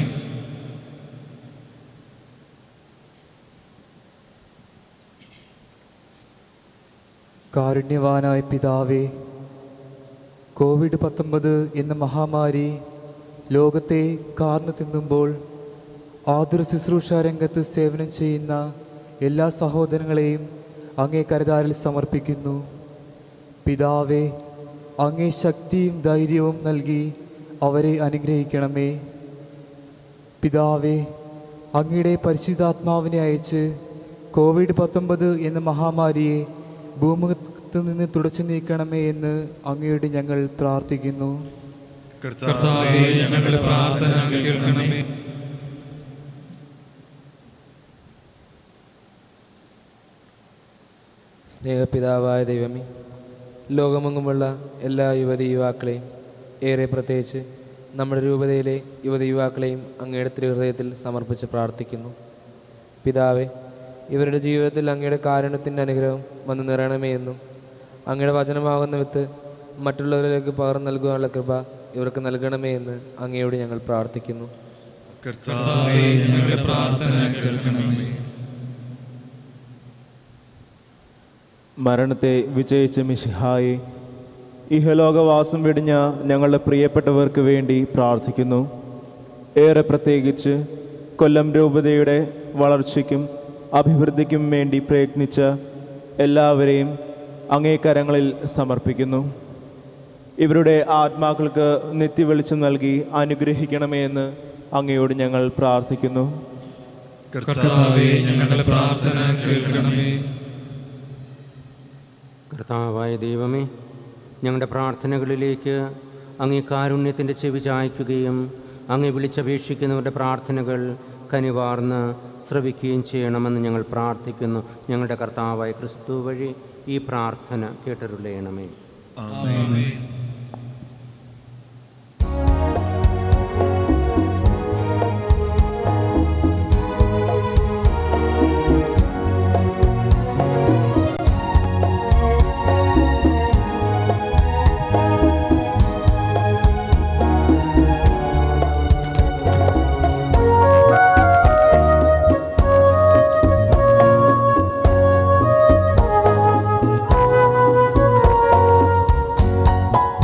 കാരുണ്യവാനായ പിതാവേ കോവിഡ് പത്തൊമ്പത് എന്ന മഹാമാരി ലോകത്തെ കാർന്നു തിന്നുമ്പോൾ ആതുര ശുശ്രൂഷ രംഗത്ത് സേവനം ചെയ്യുന്ന എല്ലാ സഹോദരങ്ങളെയും അങ്ങേ കരുതാരിൽ സമർപ്പിക്കുന്നു പിതാവേ അങ്ങേ ശക്തിയും ധൈര്യവും നൽകി അവരെ അനുഗ്രഹിക്കണമേ പിതാവേ അങ്ങയുടെ പരിശുദ്ധാത്മാവിനെ അയച്ച് കോവിഡ് പത്തൊമ്പത് എന്ന മഹാമാരിയെ ഭൂമുഖത്ത് നിന്ന് തുടച്ചു നീക്കണമേ എന്ന് അങ്ങയോട് ഞങ്ങൾ പ്രാർത്ഥിക്കുന്നു കർത്താവെ ഞങ്ങളുടെ പ്രാർത്ഥന കേൾക്കണമേ സ്നേഹപിതാവായ ദൈവമേ ലോകമെങ്ങുമുള്ള എല്ലാ യുവതി യുവാക്കളെയും ഏറെ പ്രത്യേകിച്ച് നമ്മുടെ രൂപതയിലെ യുവതി യുവാക്കളെയും അങ്ങയുടെ തിരുഹൃദയത്തിൽ സമർപ്പിച്ച് പ്രാർത്ഥിക്കുന്നു പിതാവെ ഇവരുടെ ജീവിതത്തിൽ അങ്ങയുടെ കാരുണ്യത്തിൻ്റെ അനുഗ്രഹം വന്ന് നിറയണമേ എന്നും അങ്ങയുടെ വചനമാകുന്ന വിത്ത് മറ്റുള്ളവരിലേക്ക് പകർന്നു നൽകുവാനുള്ള കൃപ ഇവർക്ക് നൽകണമേ എന്ന് അങ്ങയോട് ഞങ്ങൾ പ്രാർത്ഥിക്കുന്നു കർത്താവെ ഞങ്ങളുടെ പ്രാർത്ഥന കേൾക്കണമേ മരണത്തെ വിജയിച്ച മിഷിഹായി ഇഹലോകവാസം വെടിഞ്ഞ ഞങ്ങളുടെ പ്രിയപ്പെട്ടവർക്ക് വേണ്ടി പ്രാർത്ഥിക്കുന്നു ഏറെ പ്രത്യേകിച്ച് കൊല്ലം രൂപതയുടെ വളർച്ചയ്ക്കും അഭിവൃദ്ധിക്കും വേണ്ടി പ്രയത്നിച്ച എല്ലാവരെയും അങ്ങേ കരങ്ങളിൽ സമർപ്പിക്കുന്നു ഇവരുടെ ആത്മാക്കൾക്ക് നിത്യവെളിച്ചം നൽകി അനുഗ്രഹിക്കണമേ എന്ന് അങ്ങയോട് ഞങ്ങൾ പ്രാർത്ഥിക്കുന്നു കർത്താവെ ഞങ്ങളുടെ പ്രാർത്ഥന കേൾക്കണമേ കർത്താവായ ദൈവമേ ഞങ്ങളുടെ പ്രാർത്ഥനകളിലേക്ക് അങ്ങേ കാരുണ്യത്തിൻ്റെ ചെവി ചായ്ക്കുകയും അങ്ങേ വിളിച്ചപേക്ഷിക്കുന്നവരുടെ പ്രാർത്ഥനകൾ കനിവാർന്ന് ശ്രവിക്കുകയും ചെയ്യണമെന്ന് ഞങ്ങൾ പ്രാർത്ഥിക്കുന്നു ഞങ്ങളുടെ കർത്താവായ ക്രിസ്തു വഴി ഈ പ്രാർത്ഥന കേട്ടരുളയണമേ ആമേൻ ും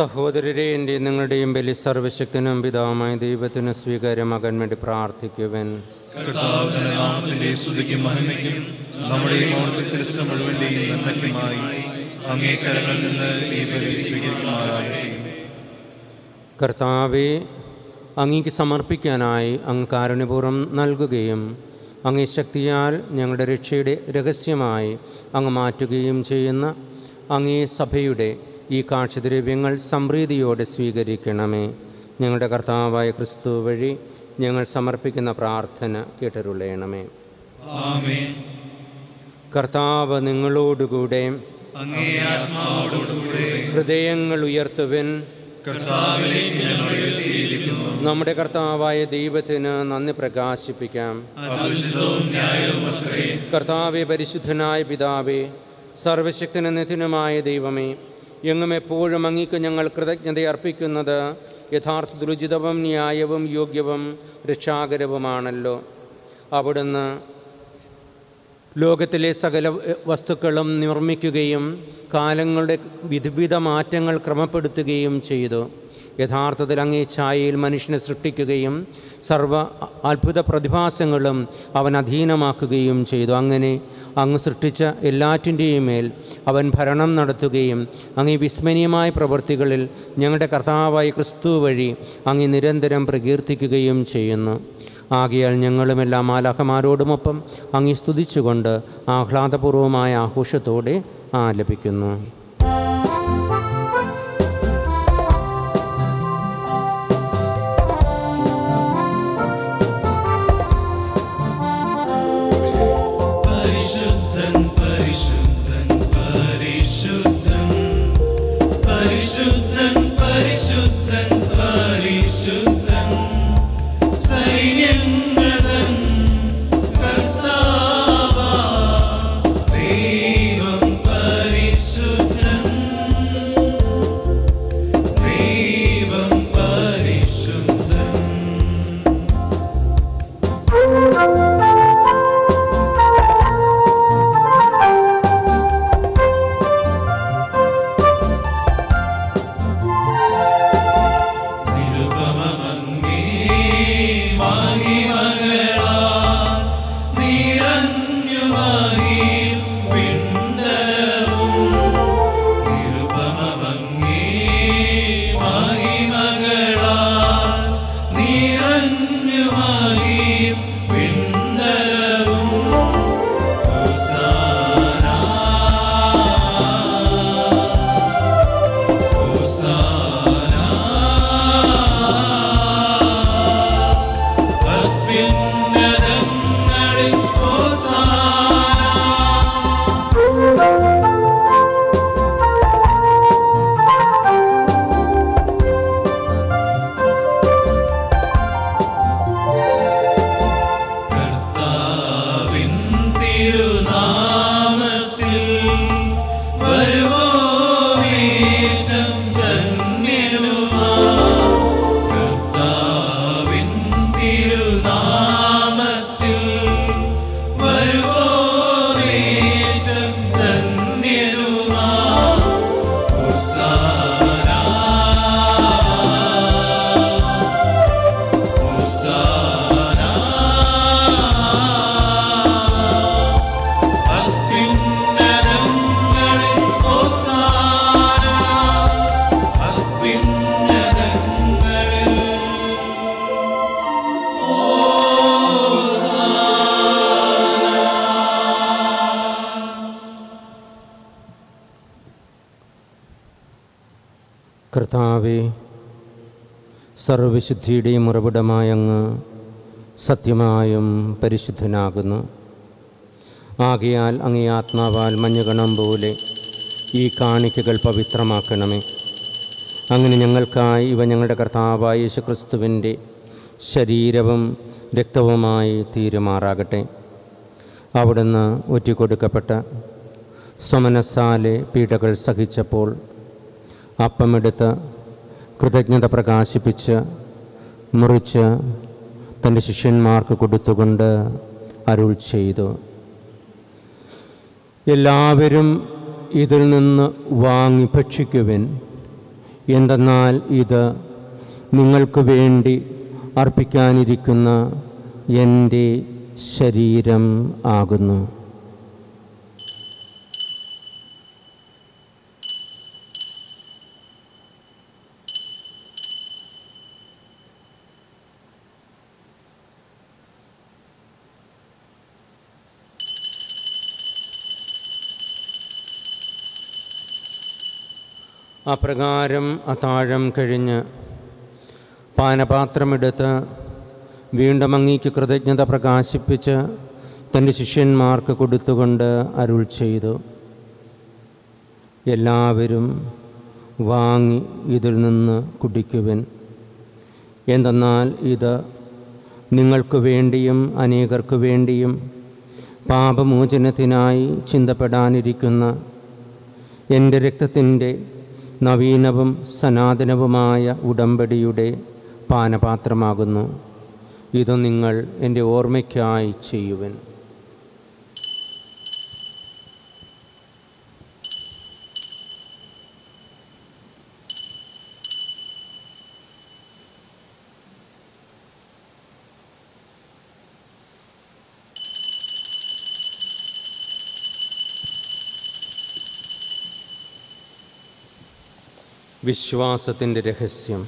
സഹോദരരെ എൻ്റെ നിങ്ങളുടെയും ബലി സർവശക്തനും പിതാവുമായ ദൈവത്തിന് സ്വീകാര്യമാകാൻ വേണ്ടി പ്രാർത്ഥിക്കുവൻ കർത്താവിന്റെ നാമത്തിന്റെ സ്തുതിക്കും മഹിമയ്ക്കും നമ്മുടെ ഈ ഓണത്തിൽ ദിവസം മുഴുവന്റെയും നന്മയ്ക്കുമായി അങ്ങേ കരങ്ങളിൽ നിന്ന് ഈ ബലി സ്വീകരിക്കുമാറാകട്ടെ കർത്താവെ അങ്ങേക്ക് സമർപ്പിക്കാനായി അങ്ങ് കാരുണ്യപൂർവ്വം നൽകുകയും അങ്ങേ ശക്തിയാൽ ഞങ്ങളുടെ രക്ഷയുടെ രഹസ്യമായി അങ്ങ് മാറ്റുകയും ചെയ്യുന്ന അങ്ങേ സഭയുടെ ഈ കാഴ്ചദ്രവ്യങ്ങൾ സംപ്രീതിയോടെ സ്വീകരിക്കണമേ ഞങ്ങളുടെ കർത്താവായ ക്രിസ്തു വഴി ഞങ്ങൾ സമർപ്പിക്കുന്ന പ്രാർത്ഥന കേട്ടരുളയണമേ ആമേൻ കർത്താവ് നിങ്ങളോടുകൂടെ അങ്ങേ ആത്മാവോടുകൂടെ ഹൃദയങ്ങൾ ഉയർത്തുവൻ കർത്താവിലേക്ക് ഞങ്ങൾ ഉയർത്തിയിരിക്കുന്നു നമ്മുടെ കർത്താവായ ദൈവത്തിന് നന്ദി പ്രകാശിപ്പിക്കാം അതുചിതവും ന്യായവും അത്രേ കർത്താവെ പരിശുദ്ധനായ പിതാവേ സർവശക്തന നിധിനുമായ ദൈവമേ എങ്ങും എപ്പോഴും അങ്ങേക്ക് ഞങ്ങൾ കൃതജ്ഞത അർപ്പിക്കുന്നത് യഥാർത്ഥത്തിൽ ഉചിതവും ന്യായവും യോഗ്യവും രക്ഷാകരവുമാണല്ലോ അവിടുന്ന് ലോകത്തിലെ സകല എ, വസ്തുക്കളും നിർമ്മിക്കുകയും കാലങ്ങളുടെ വിവിധ മാറ്റങ്ങൾ ക്രമപ്പെടുത്തുകയും ചെയ്തു യഥാർത്ഥത്തിൽ അങ്ങേ ഛായയിൽ മനുഷ്യനെ സൃഷ്ടിക്കുകയും സർവ അത്ഭുത പ്രതിഭാസങ്ങളും അവൻ അധീനമാക്കുകയും ചെയ്തു അങ്ങനെ അങ്ങ് സൃഷ്ടിച്ച എല്ലാറ്റിൻ്റെയും മേൽ അവൻ ഭരണം നടത്തുകയും അങ്ങേ വിസ്മരണീയമായ പ്രവൃത്തികളിൽ ഞങ്ങളുടെ കർത്താവായ ക്രിസ്തു വഴി അങ്ങ് നിരന്തരം പ്രകീർത്തിക്കുകയും ചെയ്യുന്നു ആകയാൽ ഞങ്ങളും എല്ലാ മാലാഖമാരോടുമൊപ്പം അങ്ങി സ്തുതിച്ചുകൊണ്ട് ആഹ്ലാദപൂർവമായ ആഘോഷത്തോടെ ആലപിക്കുന്നു പരിശുദ്ധൻ പരിശുദ്ധൻ പരിശുദ്ധൻ പരിശുദ്ധൻ പരിശുദ്ധൻ പരിശുദ്ധൻ സൈന്യങ്ങളൻ കർത്താവാ ദൈവം പരിശുദ്ധൻ ദൈവം പരിശുദ്ധൻ നിരുപമമങ്ങേ മഹിമകളാ നിറഞ്ഞുമായി പിണ്ടലവും നിരുപമമങ്ങേ മഹിമകളാ നിറഞ്ഞുമായി പിണ്ടലവും ഹോസാന അത്യുന്നതങ്ങളിൽ ഹോസാന കർത്താവിൻ തിരുനാമത്തിൽ വരുവോവേറ്റം ധന്യനുമാ കർത്താവിൻ തിരുനാമത്തിൽ വരുവോവേറ്റം ധന്യനുമാ ഹോസാന അത്യുന്നതങ്ങളിൽ ഹോസാന അത്യുന്നതങ്ങളിൽ കർത്താവെ സർവവിശുദ്ധിയുടെയും ഉറവിടമായ അങ്ങ് സത്യമായും പരിശുദ്ധനാകുന്നു ആകയാൽ അങ്ങേ ആത്മാവാൽ മഞ്ഞുകണം പോലെ ഈ കാണിക്കകൾ പവിത്രമാക്കണമേ അങ്ങനെ ഞങ്ങൾക്കായി ഇവ ഞങ്ങളുടെ കർത്താവായ യേശുക്രിസ്തുവിൻ്റെ ശരീരവും രക്തവുമായി തീരുമാറാകട്ടെ അവിടുന്ന് ഒറ്റിക്കൊടുക്കപ്പെട്ട സ്വമനസാലെ പീഡകൾ സഹിച്ചപ്പോൾ അപ്പമെടുത്ത് കൃതജ്ഞത പ്രകാശിപ്പിച്ച് മുറിച്ച് തൻ്റെ ശിഷ്യന്മാർക്ക് കൊടുത്തുകൊണ്ട് അരുൾ ചെയ്തു എല്ലാവരും ഇതിൽ നിന്ന് വാങ്ങി ഭക്ഷിക്കുവിൻ എന്തെന്നാൽ ഇത് നിങ്ങൾക്ക് വേണ്ടി അർപ്പിക്കാനിരിക്കുന്ന എൻ്റെ ശരീരം ആകുന്നു അപ്രകാരം അത്താഴം കഴിഞ്ഞ് പാനപാത്രമെടുത്ത് വീണ്ടും അങ്ങേക്ക് കൃതജ്ഞത പ്രകാശിപ്പിച്ച് തൻ്റെ ശിഷ്യന്മാർക്ക് കൊടുത്തുകൊണ്ട് അരുൾ ചെയ്തു എല്ലാവരും വാങ്ങി ഇതിൽ നിന്ന് കുടിക്കുവൻ എന്തെന്നാൽ ഇത് നിങ്ങൾക്ക് വേണ്ടിയും അനേകർക്ക് വേണ്ടിയും പാപമോചനത്തിനായി ചിന്തപ്പെടാനിരിക്കുന്ന എൻ്റെ രക്തത്തിൻ്റെ നവീനവും സനാതനവുമായ ഉടമ്പടിയുടെ പാനപാത്രമാകുന്നു ഇത് നിങ്ങൾ എൻ്റെ ഓർമ്മയ്ക്കായി ചെയ്യുവൻ വിശ്വാസത്തിൻ്റെ രഹസ്യം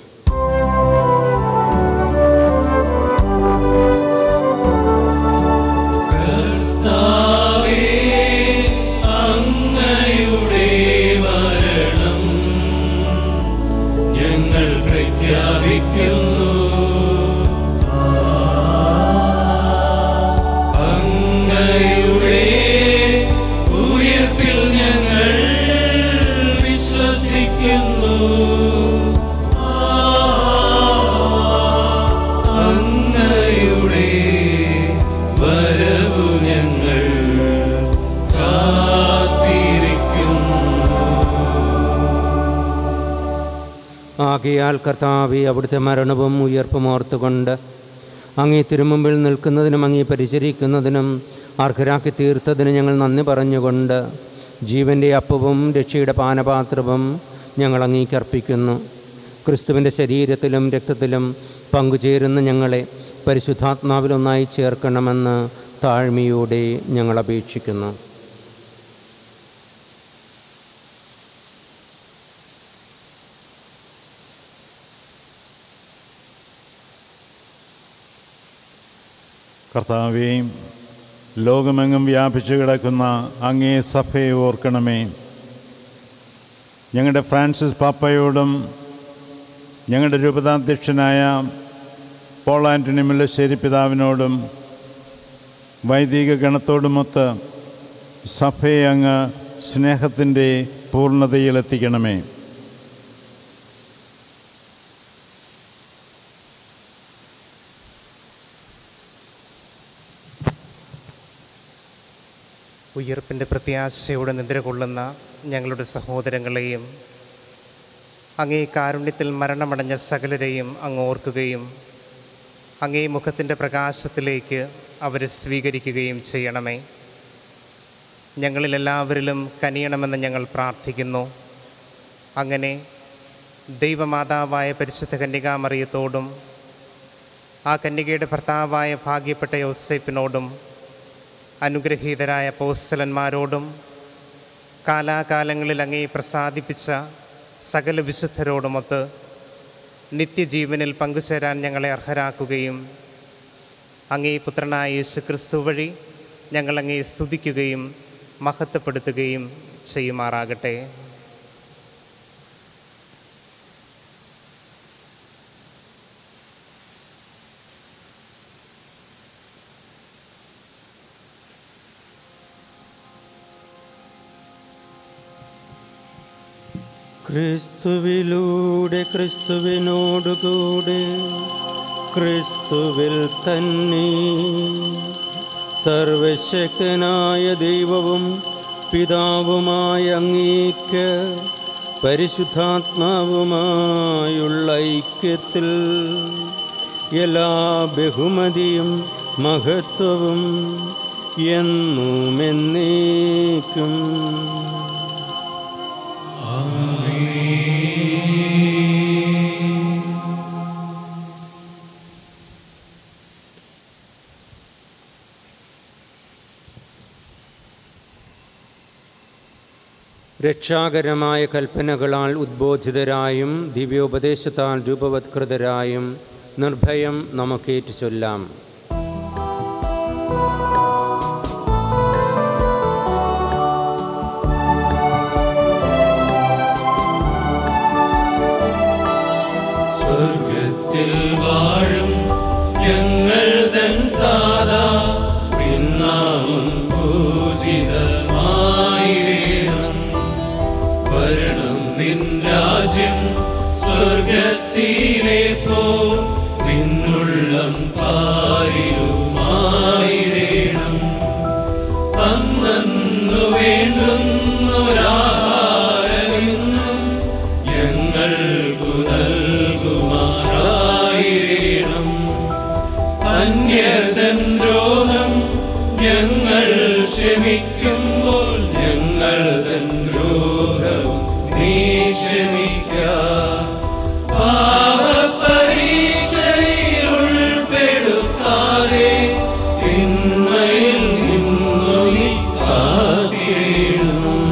അങ്ങയുടെ മരണം ഞങ്ങൾ പ്രഖ്യാപിക്കുന്നു അങ്ങയുടെ ഉയർപ്പിൽ ഞങ്ങൾ വിശ്വസിക്കുന്നു അങ്ങയുടെ വരവു ഞങ്ങൾ കാത്തിരിക്കുന്നു ആകയാൽ കർത്താവെ അവിടുത്തെ മരണവും ഉയർപ്പും ഓർത്തുകൊണ്ട് അങ്ങേ തിരുമുമ്പിൽ നിൽക്കുന്നതിനും അങ്ങേ പരിചരിക്കുന്നതിനും അർഹരാക്കി തീർത്തതിന് ഞങ്ങൾ നന്ദി പറഞ്ഞുകൊണ്ട് ജീവൻ്റെ അപ്പവും രക്ഷയുടെ പാനപാത്രവും ഞങ്ങൾ അങ്ങേക്ക് അർപ്പിക്കുന്നു ക്രിസ്തുവിൻ്റെ ശരീരത്തിലും രക്തത്തിലും പങ്കുചേരുന്ന ഞങ്ങളെ പരിശുദ്ധാത്മാവിലൊന്നായി ചേർക്കണമെന്ന് താഴ്മയോടെ ഞങ്ങൾ അപേക്ഷിക്കുന്നു കർത്താവേ ലോകമെങ്ങും വ്യാപിച്ചു കിടക്കുന്ന അങ്ങേ സഭയെ ഓർക്കണമേ ഞങ്ങളുടെ ഫ്രാൻസിസ് പാപ്പയോടും ഞങ്ങളുടെ രൂപതാധ്യക്ഷനായ പോൾ ആൻ്റണി മുല്ലശ്ശേരി പിതാവിനോടും വൈദിക ഗണത്തോടുമൊത്ത് സഭയെ അങ്ങ് സ്നേഹത്തിൻ്റെ പൂർണ്ണതയിലെത്തിക്കണമേ ഉയർപ്പിൻ്റെ പ്രത്യാശയോടെ നിദ്ര കൊള്ളുന്ന ഞങ്ങളുടെ സഹോദരങ്ങളെയും അങ്ങേ കാരുണ്യത്തിൽ മരണമടഞ്ഞ സകലരെയും അങ്ങ് ഓർക്കുകയും അങ്ങേ മുഖത്തിൻ്റെ പ്രകാശത്തിലേക്ക് അവരെ സ്വീകരിക്കുകയും ചെയ്യണമേ ഞങ്ങളിലെല്ലാവരിലും കനിയണമെന്ന് ഞങ്ങൾ പ്രാർത്ഥിക്കുന്നു അങ്ങനെ ദൈവമാതാവായ പരിശുദ്ധ കന്യകാമറിയത്തോടും ആ കന്യകയുടെ ഭർത്താവായ ഭാഗ്യപ്പെട്ട യോസേപ്പിനോടും അനുഗ്രഹീതരായ പോസ്റ്റലന്മാരോടും കാലാകാലങ്ങളിൽ അങ്ങേ പ്രസാദിപ്പിച്ച സകല വിശുദ്ധരോടുമൊത്ത് നിത്യജീവനിൽ പങ്കുചേരാൻ ഞങ്ങളെ അർഹരാക്കുകയും അങ്ങേ പുത്രനായ യേശു ക്രിസ്തു വഴി ഞങ്ങൾ അങ്ങേ സ്തുതിക്കുകയും മഹത്വപ്പെടുത്തുകയും ചെയ്യുമാറാകട്ടെ ക്രിസ്തുവിലൂടെ ക്രിസ്തുവിനോടുകൂടെ ക്രിസ്തുവിൽ തന്നെ സർവശക്തനായ ദൈവവും പിതാവുമായ അങ്ങേക്ക് പരിശുദ്ധാത്മാവുമായുള്ള ഐക്യത്തിൽ എല്ലാ ബഹുമതിയും മഹത്വവും എന്നും എന്നേക്കും ആമേൻ രക്ഷാകരമായ കൽപ്പനകളാൽ ഉദ്ബോധിതരായും ദിവ്യോപദേശത്താൽ രൂപവത്കൃതരായും നിർഭയം നമുക്കേറ്റു ചൊല്ലാം സ്വർഗത്തിൽ വാഴും ഞങ്ങൾ തൻ താതാ പിന്നാമം പൂജിതമായിടേണം വരണം നിൻ രാജ്യം സ്വർഗത്തിലെ പോ നിന്നുള്ളം പാരിലുമായിടേണം അന്നു വേണ്ടുന്നൊരാഹാരമെന്നും ഞങ്ങൾക്കു നൽകുമാറായിടേണം അന്യതൻ ദ്രോഹം ഞങ്ങൾ ക്ഷമിക്കുമ്പോൾ ഞങ്ങൾ തൻ ദ്രോഹവും നീ ക്ഷമിക്ക പാപപരീക്ഷയിൽ ഉൾപ്പെടുത്താതെ തിന്മയിൽ നിന്നു നീ കാത്തിടേണം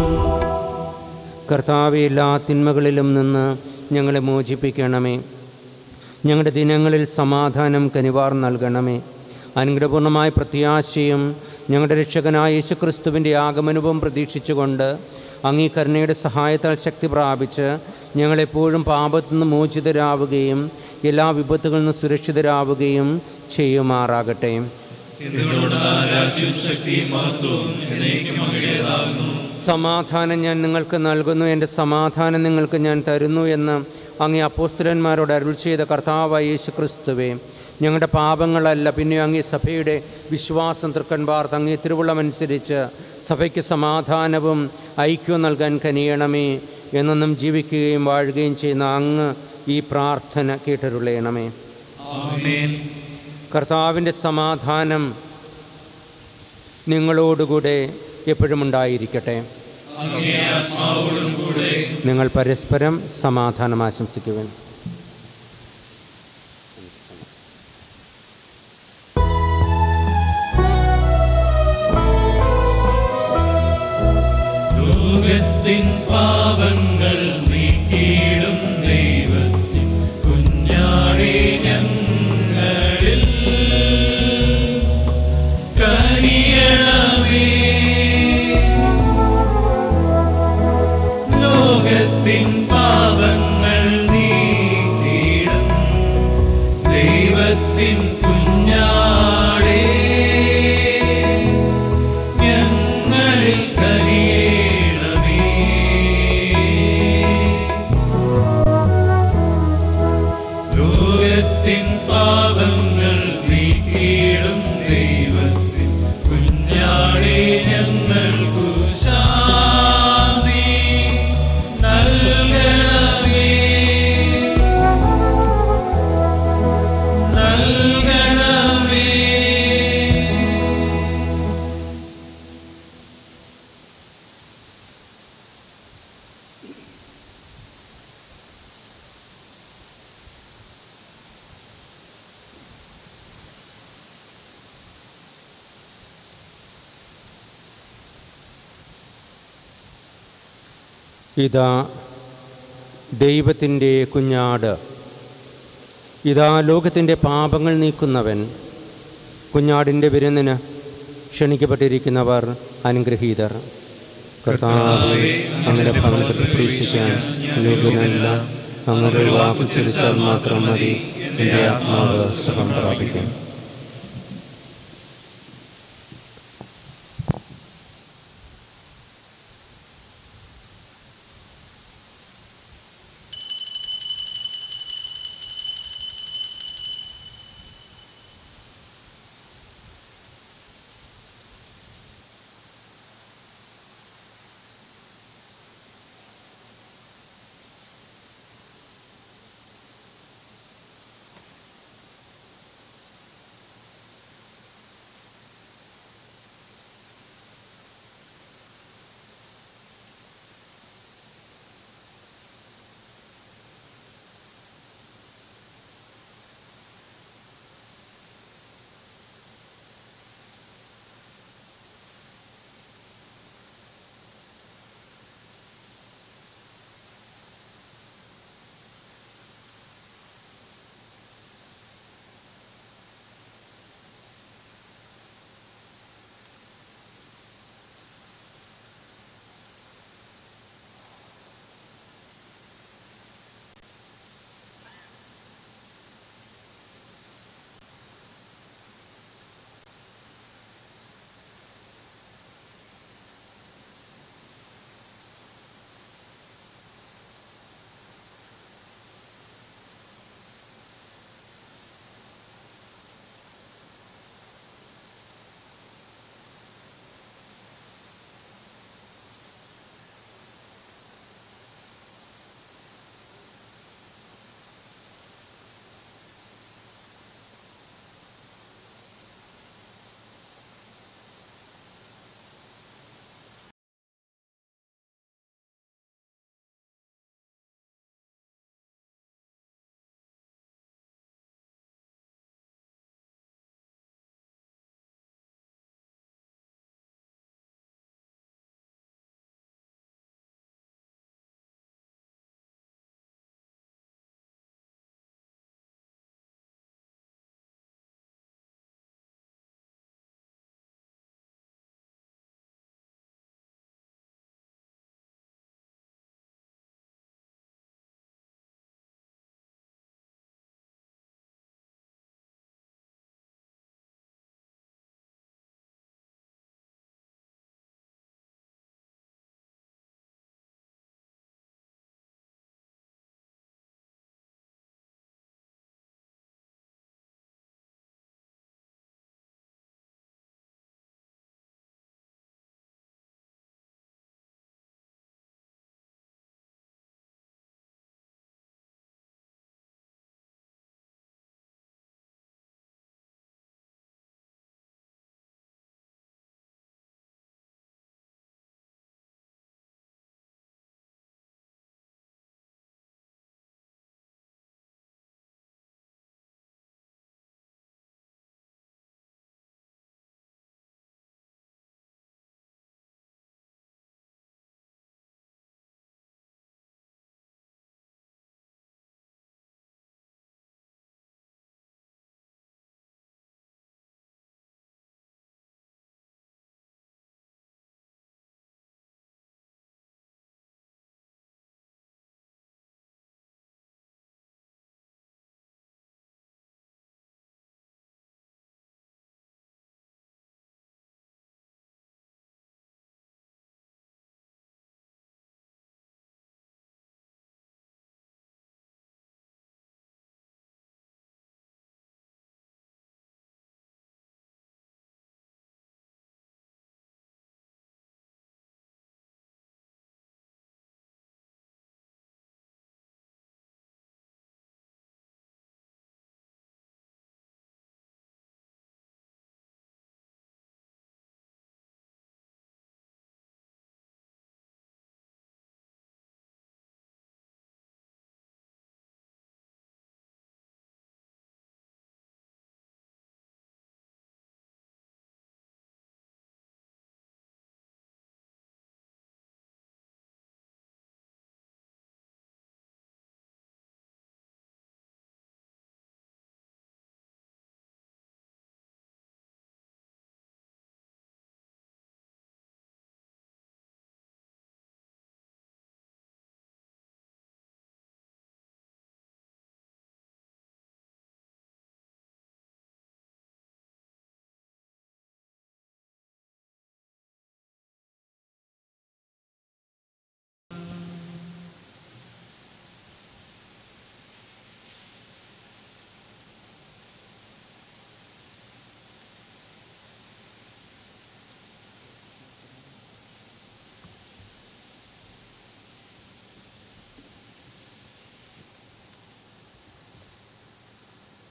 കർത്താവെ എല്ലാ തിന്മകളിലും നിന്ന് ഞങ്ങളെ മോചിപ്പിക്കണമേ ഞങ്ങളുടെ ദിനങ്ങളിൽ സമാധാനം കനിവാർ നൽകണമേ അനുഗ്രഹപൂർണമായ പ്രത്യാശയും ഞങ്ങളുടെ രക്ഷകനായ യേശുക്രിസ്തുവിൻ്റെ ആഗമനവും പ്രതീക്ഷിച്ചുകൊണ്ട് അംഗീകരണയുടെ സഹായത്താൽ ശക്തി പ്രാപിച്ച് ഞങ്ങളെപ്പോഴും പാപത്തു നിന്ന് മോചിതരാവുകയും എല്ലാ വിപത്തുകളിൽ നിന്ന് സുരക്ഷിതരാവുകയും ചെയ്യുമാറാകട്ടെ എന്തുകൊണ്ട് രാജ്യവും ശക്തിയും മഹത്വവും എന്നേക്കും അങ്ങയുടേതാകുന്നു സമാധാനം ഞാൻ നിങ്ങൾക്ക് നൽകുന്നു എൻ്റെ സമാധാനം നിങ്ങൾക്ക് ഞാൻ തരുന്നു എന്ന് അങ്ങേ അപ്പോസ്തലന്മാരോട് അരുൾ ചെയ്ത കർത്താവായ യേശു ക്രിസ്തുവേ ഞങ്ങളുടെ പാപങ്ങളല്ല പിന്നെ അങ്ങേ സഭയുടെ വിശ്വാസം തൃക്കൻപാർത്ത് അങ്ങേ തിരുവുള്ളമനുസരിച്ച് സഭയ്ക്ക് സമാധാനവും ഐക്യവും നൽകാൻ കനിയണമേ എന്നെന്നും ജീവിക്കുകയും വാഴുകയും ചെയ്യുന്ന അങ്ങ് ഈ പ്രാർത്ഥന കേട്ടരുളയണമേ ആമേൻ കർത്താവിൻ്റെ സമാധാനം നിങ്ങളോടുകൂടെ എപ്പോഴും ഉണ്ടായിരിക്കട്ടെ അങ്ങേ ആത്മാവോടും കൂടെ നിങ്ങൾ പരസ്പരം സമാധാനം ആശംസിക്കുവാൻ ലോകത്തിൻ പാപങ്ങൾ നീക്കിയിടും ദൈവത്തിൻ കുഞ്ഞാടേ ഞങ്ങളിൽ കനിയണമേ ലോകത്തിൻ പാപങ്ങൾ നീക്കിയിടും ദൈവത്തിൻ കുഞ്ഞാടേ ഞങ്ങളിൽ കനിയേണമേ ലോകത്തിൻ പാപങ്ങൾ നീക്കിയിടും ദൈവത്തിൻ കുഞ്ഞാടേ ഞങ്ങൾക്കു ശാന്തി നൽകണമേ നൽകണമേ ഇതാ ദൈവത്തിൻ്റെ കുഞ്ഞാട് ഇതാ ലോകത്തിൻ്റെ പാപങ്ങൾ നീക്കുന്നവൻ കുഞ്ഞാടിൻ്റെ വിരുന്നിന് ക്ഷണിക്കപ്പെട്ടിരിക്കുന്നവർ അനുഗ്രഹീതർ കർത്താവേ അങ്ങനെ ഭവനത്തിൽ പ്രതീക്ഷിക്കാൻ യോഗ്യനല്ല അങ്ങനെ വാക്കു ചിരിച്ചാൽ മാത്രം മതി എൻ്റെ ആത്മാവ് സുഖം പ്രാപിക്കും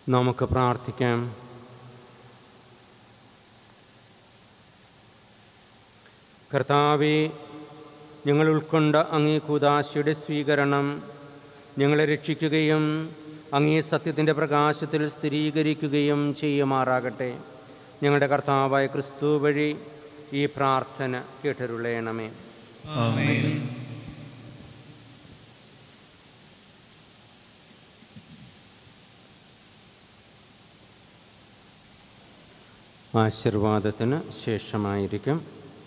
നമുക്ക് പ്രാർത്ഥിക്കാം കർത്താവെ ഞങ്ങൾ ഉൾക്കൊണ്ട അങ്ങേ കൂതാശയുടെ സ്വീകരണം ഞങ്ങളെ രക്ഷിക്കുകയും അങ്ങേ സത്യത്തിൻ്റെ പ്രകാശത്തിൽ സ്ഥിരീകരിക്കുകയും ചെയ്യുമാറാകട്ടെ ഞങ്ങളുടെ കർത്താവായ ക്രിസ്തു വഴി ഈ പ്രാർത്ഥന കേട്ടരുളയണമേ ആമേൻ ആശീർവാദത്തിന് ശേഷമായിരിക്കും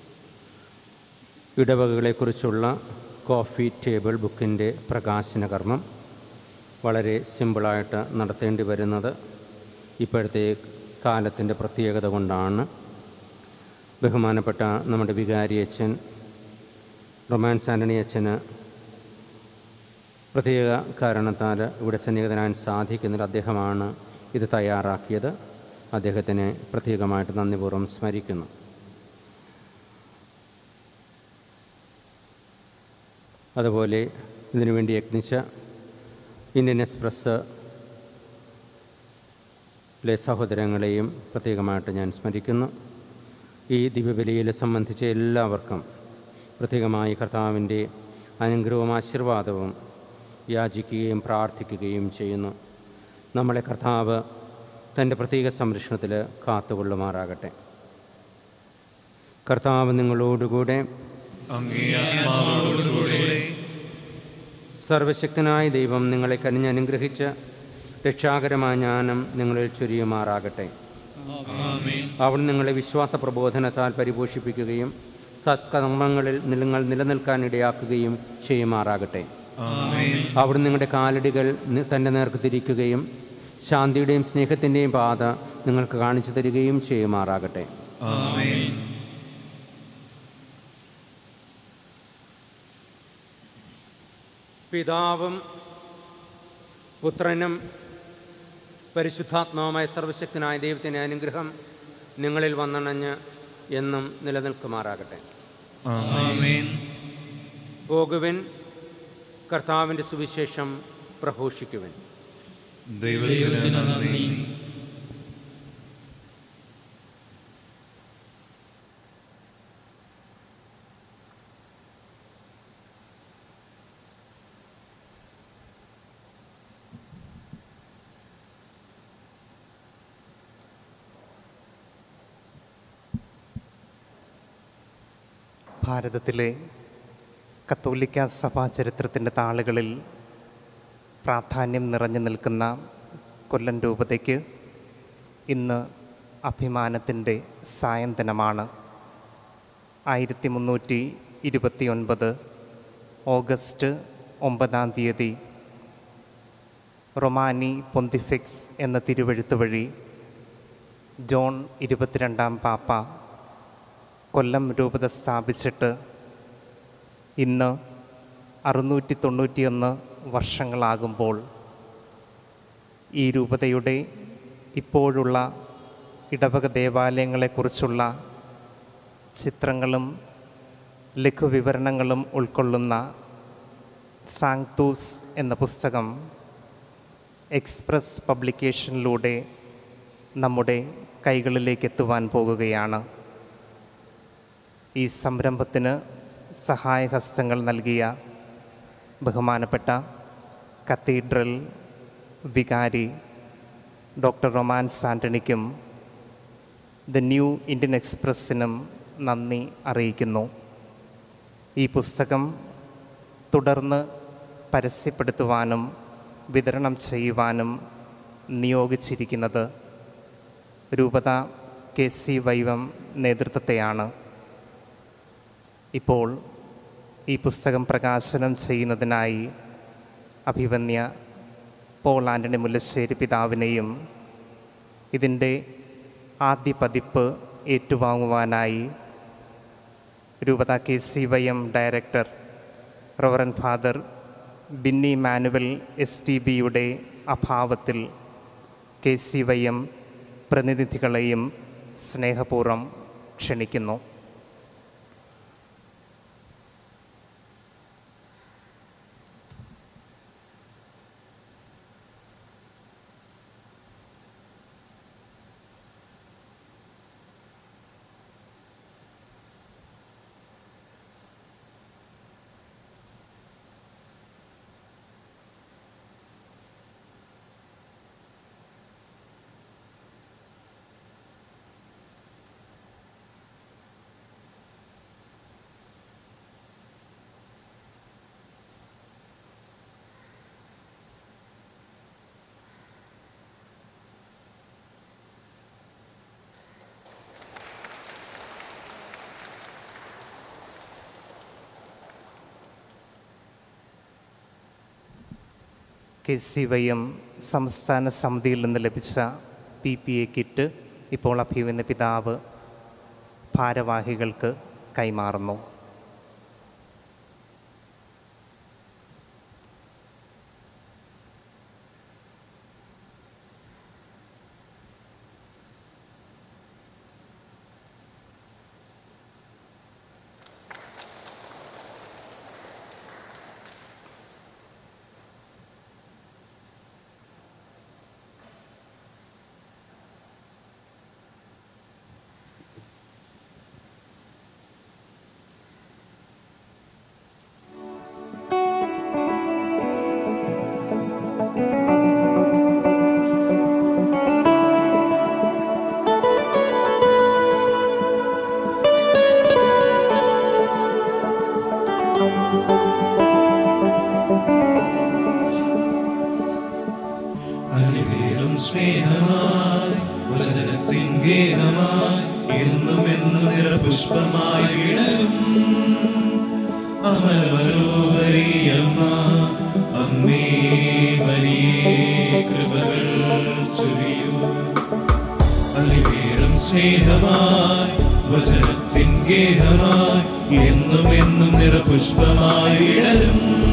ഇടവകകളെക്കുറിച്ചുള്ള കോഫി ടേബിൾ ബുക്കിൻ്റെ പ്രകാശന കർമ്മം വളരെ സിമ്പിളായിട്ട് നടത്തേണ്ടി വരുന്നത് ഇപ്പോഴത്തെ കാലത്തിൻ്റെ പ്രത്യേകത കൊണ്ടാണ് ബഹുമാനപ്പെട്ട നമ്മുടെ വികാരി അച്ഛൻ റൊമാൻസ് ആൻ്റണി അച്ഛന് പ്രത്യേക കാരണത്താൽ ഇവിടെ സന്നിഹിതനാൻ സാധിക്കുന്നില്ല അദ്ദേഹമാണ് ഇത് തയ്യാറാക്കിയത് അദ്ദേഹത്തിനെ പ്രത്യേകമായിട്ട് നന്ദിപൂർവ്വം സ്മരിക്കുന്നു അതുപോലെ ഇതിനുവേണ്ടി യത്നിച്ച ഇന്ത്യൻ എക്സ്പ്രസ് ലെ സഹോദരങ്ങളെയും പ്രത്യേകമായിട്ട് ഞാൻ സ്മരിക്കുന്നു ഈ ദിവ്യബലിയിൽ സംബന്ധിച്ച എല്ലാവർക്കും പ്രത്യേകമായി കർത്താവിൻ്റെ അനുഗ്രഹവും ആശീർവാദവും യാചിക്കുകയും പ്രാർത്ഥിക്കുകയും ചെയ്യുന്നു നമ്മളെ കർത്താവ് തൻ്റെ പ്രത്യേക സംരക്ഷണത്തിൽ കാത്തുകൊള്ളുമാറാകട്ടെ കർത്താവ് നിങ്ങളോടുകൂടെ അങ്ങേ ആത്മാവോടുകൂടെ സർവശക്തനായ ദൈവം നിങ്ങളെ കനിഞ്ഞനുഗ്രഹിച്ച് രക്ഷാകരമായ ജ്ഞാനം നിങ്ങളിൽ ചൊരിയുമാറാകട്ടെ ആമേൻ അവൻ നിങ്ങളെ വിശ്വാസ പ്രബോധനത്താൽ പരിപോഷിപ്പിക്കുകയും സത്കർമ്മങ്ങളിൽ നിങ്ങൾ നിലനിൽക്കാൻ ഇടയാക്കുകയും ചെയ്യുമാറാകട്ടെ ആമേൻ അവിടെ നിങ്ങളുടെ കാലടികൾ നി- തൻ്റെ നേർക്ക് തിരിക്കുകയും ശാന്തിയുടെയും സ്നേഹത്തിൻ്റെയും പാത നിങ്ങൾക്ക് കാണിച്ചു തരികയും ചെയ്യുമാറാകട്ടെ ആമേൻ പിതാവും പുത്രനും പരിശുദ്ധാത്മാവുമായ സർവശക്തനായ ദൈവത്തിൻ്റെ അനുഗ്രഹം നിങ്ങളിൽ വന്നണഞ്ഞ് എന്നും നിലനിൽക്കുമാറാകട്ടെ ആമേൻ പോകുവിൻ കർത്താവിൻ്റെ സുവിശേഷം പ്രഘോഷിക്കുവിൻ ദൈവത്തിന് നന്ദി ഭാരതത്തിലെ കത്തോലിക്ക സഭാ ചരിത്രത്തിൻ്റെ താളുകളിൽ പ്രാധാന്യം നിറഞ്ഞു നിൽക്കുന്ന കൊല്ലം രൂപതയ്ക്ക് ഇന്ന് അഭിമാനത്തിൻ്റെ സായന്തനമാണ് ആയിരത്തി മുന്നൂറ്റി ഇരുപത്തി ഒൻപത് ഓഗസ്റ്റ് ഒമ്പതാം തീയതി റൊമാനി പൊന്തിഫിക്സ് എന്ന തിരുവഴുത്ത് വഴി ജോൺ ഇരുപത്തിരണ്ടാം പാപ്പ കൊല്ലം രൂപത സ്ഥാപിച്ചിട്ട് ഇന്ന് അറുന്നൂറ്റി തൊണ്ണൂറ്റിയൊന്ന് വർഷങ്ങളാകുമ്പോൾ ഈ രൂപതയുടെ ഇപ്പോഴുള്ള ഇടവക ദേവാലയങ്ങളെക്കുറിച്ചുള്ള ചിത്രങ്ങളും ലഘുവിവരണങ്ങളും ഉൾക്കൊള്ളുന്ന സാങ്തൂസ് എന്ന പുസ്തകം എക്സ്പ്രസ് പബ്ലിക്കേഷനിലൂടെ നമ്മുടെ കൈകളിലേക്ക് എത്തുവാൻ പോകുകയാണ് ഈ സംരംഭത്തിന് സഹായഹസ്തങ്ങൾ നൽകിയ ബഹുമാനപ്പെട്ട കത്തീഡ്രൽ വികാരി ഡോക്ടർ റൊമാൻസ് ആൻ്റണിക്കും ദ ന്യൂ ഇന്ത്യൻ എക്സ്പ്രസ്സിനും നന്ദി അറിയിക്കുന്നു ഈ പുസ്തകം തുടർന്ന് പരസ്യപ്പെടുത്തുവാനും വിതരണം ചെയ്യുവാനും നിയോഗിച്ചിരിക്കുന്നത് രൂപത കെ സി വൈവം നേതൃത്വത്തെയാണ് ഇപ്പോൾ ഈ പുസ്തകം പ്രകാശനം ചെയ്യുന്നതിനായി അഭിവന്യ പോൾ ആൻ്റണി മുല്ലശ്ശേരി പിതാവിനെയും ഇതിൻ്റെ ആദ്യ പതിപ്പ് ഏറ്റുവാങ്ങുവാനായി രൂപത K C Y M director reverend father Binny Manuel S T ബിയുടെ അഭാവത്തിൽ കെ സി വൈ എം പ്രതിനിധികളെയും സ്നേഹപൂർവ്വം ക്ഷണിക്കുന്നു കെ സി വൈ എം സംസ്ഥാന സമിതിയിൽ നിന്ന് ലഭിച്ച പി പി എ കിറ്റ് ഇപ്പോൾ അഭിമന്യ പിതാവ് ഭാരവാഹികൾക്ക് കൈമാറുന്നു അലിവേറും സ്നേഹമായി വചനത്തിൻ ഗേഹമായി എന്നും എന്നും നിറപുഷ്പമായി വിടരും അമൽ മനോഹരിയമ്മ അമ്മേ വലിയേ കൃപകൾ ചൊരിയൂ അലിവേറും സ്നേഹമായി വചനത്തിൻ ഗേഹമായി എന്നും എന്നും നിറപുഷ്പമായി വിടരും